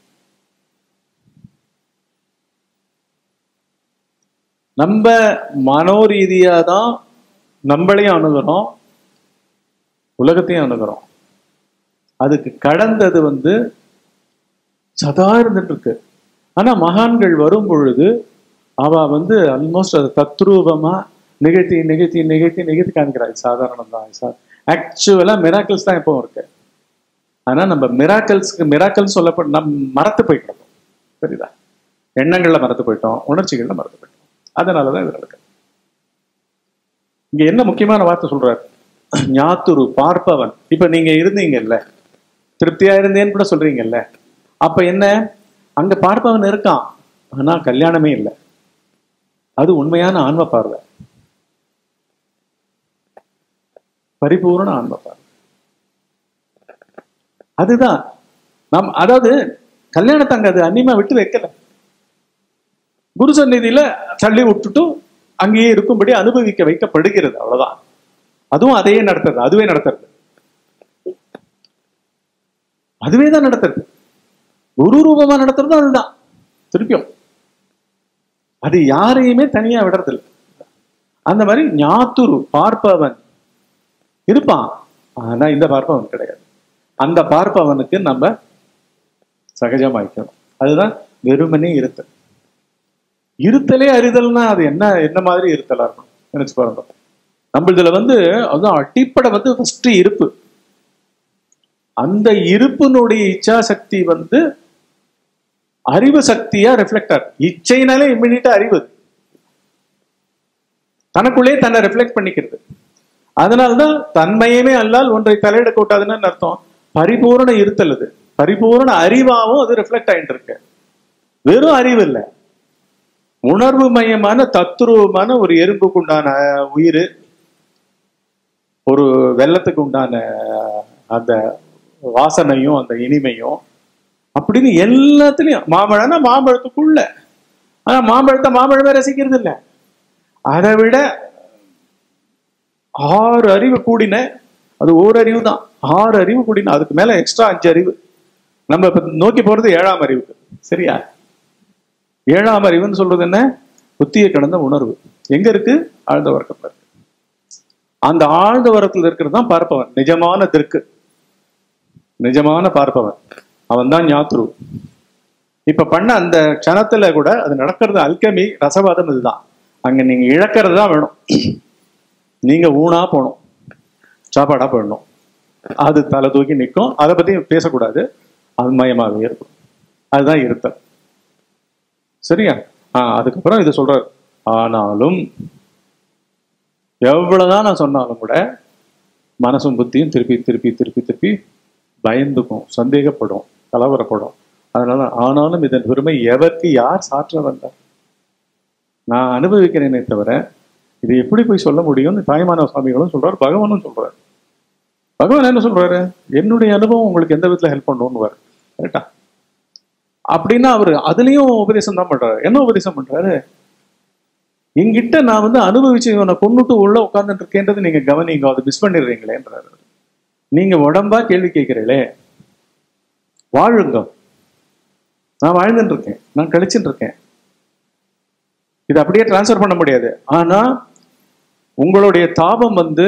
நம்ம மனோரீதியா தான் நம்மளையும் அணுகிறோம் உலகத்தையும் அணுகிறோம் அதுக்கு கடந்தது வந்து சதா இருந்துட்டு இருக்கு ஆனா மகான்கள் வரும் பொழுது அவ வந்து ஆல்மோஸ்ட் அது தத்ரூபமா நிகழ்த்தி நிகழ்த்தி நிகழ்த்தி நிகழ்த்தி காமிக்கிறாள் சாதாரணம் தான் சார் ஆக்சுவலா மிராக்கிள்ஸ் தான் எப்பவும் இருக்கு ஆனா நம்ம மிராக்கல்ஸ்க்கு மிராக்கல் சொல்லப்பட நம் மறத்து போய் கிடப்போம் சரிதா எண்ணங்கள்ல மறத்து போயிட்டோம் உணர்ச்சிகள்ல மறத்து போயிட்டோம் அதனாலதான் இது நடக்குது இங்க என்ன முக்கியமான வார்த்தை சொல்றாரு ஞாத்துரு பார்ப்பவன் இப்ப நீங்க இருந்தீங்கல்ல திருப்தியா இருந்தேன்னு கூட சொல்றீங்கல்ல அப்ப என்ன அங்க பார்ப்பவன் இருக்கான் ஆனா கல்யாணமே இல்லை அது உண்மையான ஆன்ம பார்வை பரிபூர்ண ஆன்ம பார்வை அதுதான் நம் அதாவது கல்யாணத்தை அங்க அது அந்நியமா விட்டு வைக்கல குரு சந்நிதியில தள்ளி விட்டுட்டு அங்கேயே இருக்கும்படி அனுபவிக்க வைக்கப்படுகிறது அவ்வளவுதான் அதுவும் அதையே நடத்துறது அதுவே நடத்துறது அதுவே தான் நடத்துறது குரு ரூபமா நடத்துறதும் அதுதான் திருப்பியும் அது யாரையுமே தனியா விடுறதில்ல அந்த மாதிரி ஞாத்துரு பார்ப்பவன் இருப்பான் ஆனா இந்த பார்ப்பவன் கிடையாது அந்த பார்ப்பவனுக்கு நம்ம சகஜமாய்க்கணும் அதுதான் வெறுமனே இருத்தல் இருத்தலே அறிதல்னா அது என்ன என்ன மாதிரி இருத்தலா இருக்கும் நினைச்சு பாருங்க நம்ம இதுல வந்து அதுதான் அடிப்படை வந்து ஃபர்ஸ்ட் இருப்பு அந்த இருப்பினுடைய இச்சா சக்தி வந்து அறிவு சக்தியா ரிஃப்ளெக்ட் ஆகும் இச்சைனாலே இம்மிடியா அறிவு அது. தனக்குள்ளே தன்னை ரிஃப்ளெக்ட் பண்ணிக்கிறது அதனால்தான் தன்மையுமே அல்லால் ஒன்றை தலையிட கூட்டாதுன்னு அர்த்தம் பரிபூரண இருத்தல் அது பரிபூரண அறிவாவும் அது ரிஃப்ளெக்ட் ஆயிட்டு இருக்கு வெறும் அறிவு இல்லை உணர்வு மயமான தத்துருவமான ஒரு எறும்புக்கு உண்டான உயிர் ஒரு வெள்ளத்துக்கு உண்டான அந்த வாசனையும் அந்த இனிமையும் அப்படின்னு எல்லாத்துலயும் மாம்பழம்னா மாம்பழத்துக்குள்ள ஆனா மாம்பழத்தை மாம்பழமே ரசிக்கிறது இல்லை அதை விட ஆறு அறிவு கூடின அது ஓர் அறிவு தான் ஆறு அறிவு கூடின அதுக்கு மேல எக்ஸ்ட்ரா அஞ்சு அறிவு நம்ம இப்ப நோக்கி போறது ஏழாம் அறிவுக்கு சரியா ஏழாம் அறிவுன்னு சொல்றது என்ன புத்திய கடந்த உணர்வு எங்க இருக்கு ஆழ்ந்த வர்க்கத்துல இருக்கு அந்த ஆழ்ந்த வரத்துல இருக்கிறது தான் பார்ப்பவன் நிஜமான திருக்கு நிஜமான பார்ப்பவன் அவன் தான் ஞாத்ரு இப்ப பண்ண அந்த க்ஷணத்துல கூட அது நடக்கிறது அல்கமி ரசவாதம் இதுதான் அங்க நீங்க இழக்கிறது தான் வேணும் நீங்க ஊனா போகணும் சாப்பாடா போயிடணும் அது தலை தூக்கி நிற்கும் அதை பத்தி பேசக்கூடாது அது மயமாகவே இருக்கும் அதுதான் இருத்தல் சரியா ஆ அதுக்கப்புறம் இது சொல்றாரு ஆனாலும் எவ்வளவுதான் நான் சொன்னாலும் கூட மனசும் புத்தியும் திருப்பி திருப்பி திருப்பி திருப்பி பயந்துக்கும் சந்தேகப்படும் கலவரப்படும் அதனால ஆனாலும் இதன் பெருமை எவருக்கு யார் சாற்ற வந்தார் நான் அனுபவிக்கிறேனே தவிர இது எப்படி போய் சொல்ல முடியும்னு தாய்மான சுவாமிகளும் சொல்றாரு பகவானும் சொல்றாரு பகவான் என்ன சொல்றாரு என்னுடைய அனுபவம் உங்களுக்கு எந்த விதத்துல ஹெல்ப் பண்ணுன்னு கரெக்டா அப்படின்னா அவரு அதுலயும் உபதேசம் தான் பண்றாரு என்ன உபதேசம் பண்றாரு எங்கிட்ட நான் வந்து அனுபவிச்சு இவனை கொண்டுட்டு உள்ள உட்கார்ந்துட்டு இருக்கேன்றது நீங்க கவனிங்க அதை மிஸ் பண்ணிடுறீங்களேன்றாரு நீங்க உடம்பா கேள்வி கேட்கிறீங்களே வாழுங்க நான் வாழ்ந்துட்டு இருக்கேன் நான் கழிச்சுட்டு இருக்கேன் இது அப்படியே டிரான்ஸ்ஃபர் பண்ண முடியாது ஆனா உங்களுடைய தாபம் வந்து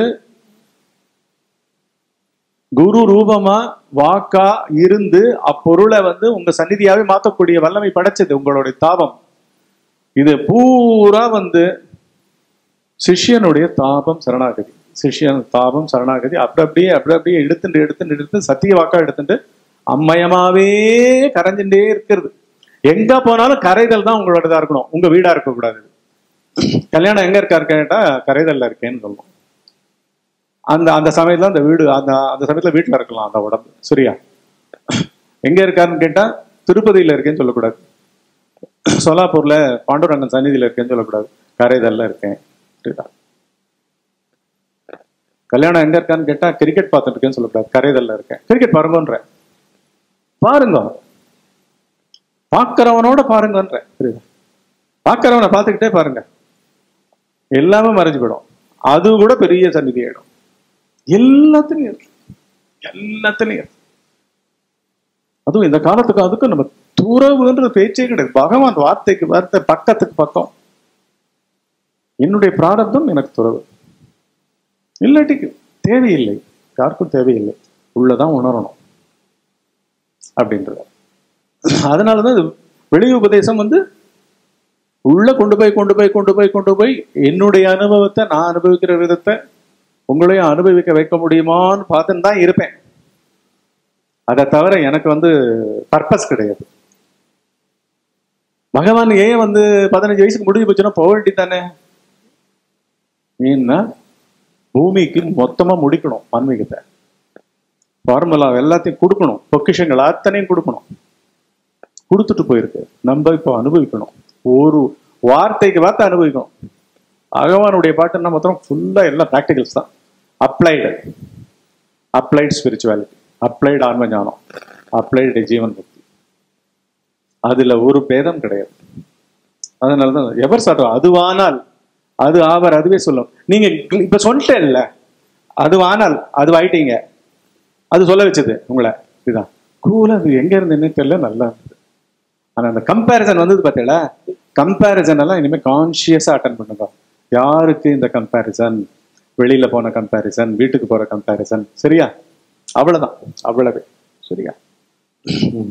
குரு ரூபமா வாக்கா இருந்து அப்பொருளை வந்து உங்க சந்நிதியாவே மாத்தக்கூடிய வல்லமை படைச்சது உங்களுடைய தாபம் இது பூரா வந்து சிஷ்யனுடைய தாபம் சரணாகதி சிஷ்யன் தாபம் சரணாகதி அப்படி அப்படியே அப்படி அப்படியே எடுத்துட்டு எடுத்துட்டு எடுத்து சத்திய வாக்கா எடுத்துட்டு அம்மயமாவே கரைஞ்சுட்டே இருக்கிறது எங்க போனாலும் கரைதல் தான் உங்களோடதா இருக்கணும் உங்க வீடா இருக்கக்கூடாது கல்யாணம் எங்க இருக்கா கேட்டா கரைதல்ல இருக்கேன்னு சொல்லுவோம் அந்த அந்த சமயத்துல அந்த வீடு அந்த அந்த சமயத்துல வீட்டுல இருக்கலாம் அந்த உடம்பு சரியா எங்க இருக்காருன்னு கேட்டா திருப்பதியில இருக்கேன்னு சொல்லக்கூடாது சோலாப்பூர்ல பாண்டுரங்கன் சந்நிதியில இருக்கேன்னு சொல்லக்கூடாது கரைதல்ல இருக்கேன் சரிதா கல்யாணம் எங்க இருக்கான்னு கேட்டா கிரிக்கெட் பார்த்துட்டு இருக்கேன்னு சொல்லக்கூடாது கரைதல்ல இருக்கேன் கிரிக்கெட் பாருங்கன்ற பாருங்க பார்க்கிறவனோட பாருங்கன்ற புரியுதா பார்க்கிறவனை பார்த்துக்கிட்டே பாருங்க எல்லாமே மறைஞ்சு போயிடும் அது கூட பெரிய சந்நிதி ஆயிடும் எல்லாத்துலயும் இருக்கு எல்லாத்துலயும் இருக்கு அதுவும் இந்த காலத்துக்கு அதுக்கும் நம்ம துறவுன்ற பேச்சே கிடையாது பகவான் வார்த்தைக்கு வார்த்தை பக்கத்துக்கு பக்கம் என்னுடைய பிராரப்தம் எனக்கு துறவு இல்லாட்டிக்கு தேவையில்லை யாருக்கும் தேவையில்லை உள்ளதான் உணரணும் அப்படின்றது அதனாலதான் இது வெளி உபதேசம் வந்து உள்ள கொண்டு போய் கொண்டு போய் கொண்டு போய் கொண்டு போய் என்னுடைய அனுபவத்தை நான் அனுபவிக்கிற விதத்தை உங்களையும் அனுபவிக்க வைக்க முடியுமான்னு பார்த்துன்னு தான் இருப்பேன் அதை தவிர எனக்கு வந்து பர்பஸ் கிடையாது பகவான் ஏன் வந்து பதினஞ்சு வயசுக்கு முடிஞ்சு போச்சுன்னா போக வேண்டியதானே ஏன்னா பூமிக்கு மொத்தமா முடிக்கணும் ஆன்மீகத்தை ஃபார்முலா எல்லாத்தையும் கொடுக்கணும் பொக்கிஷங்கள் அத்தனையும் கொடுக்கணும் கொடுத்துட்டு போயிருக்கு நம்ம இப்போ அனுபவிக்கணும் ஒரு வார்த்தைக்கு வார்த்தை அனுபவிக்கணும் பகவானுடைய பாட்டுன்னா மொத்தம் ஃபுல்லா எல்லாம் ப்ராக்டிகல்ஸ் தான் அப்ளைடு அப்ளைடு ஸ்பிரிச்சுவாலிட்டி அப்ளைடு ஆன்ம ஞானம் அப்ளைடு ஜீவன் பக்தி அதுல ஒரு பேதம் கிடையாது அதனாலதான் எவர் சாட்டும் அதுவானால் அது ஆவர் அதுவே சொல்லும் நீங்க இப்ப சொல்லிட்டேன்ல அதுவானால் அது ஆயிட்டீங்க அது சொல்ல வச்சது உங்களை இதுதான் கூல அது எங்க இருந்துன்னு தெரியல நல்லா இருந்தது ஆனா அந்த கம்பேரிசன் வந்தது பார்த்தீங்களா கம்பேரிசன் எல்லாம் இனிமே கான்சியஸா அட்டன் பண்ணுங்க யாருக்கு இந்த கம்பேரிசன் வெளியில போன கம்பேரிசன் வீட்டுக்கு போற கம்பேரிசன் சரியா அவ்வளவுதான் அவ்வளவு சரியா ம்.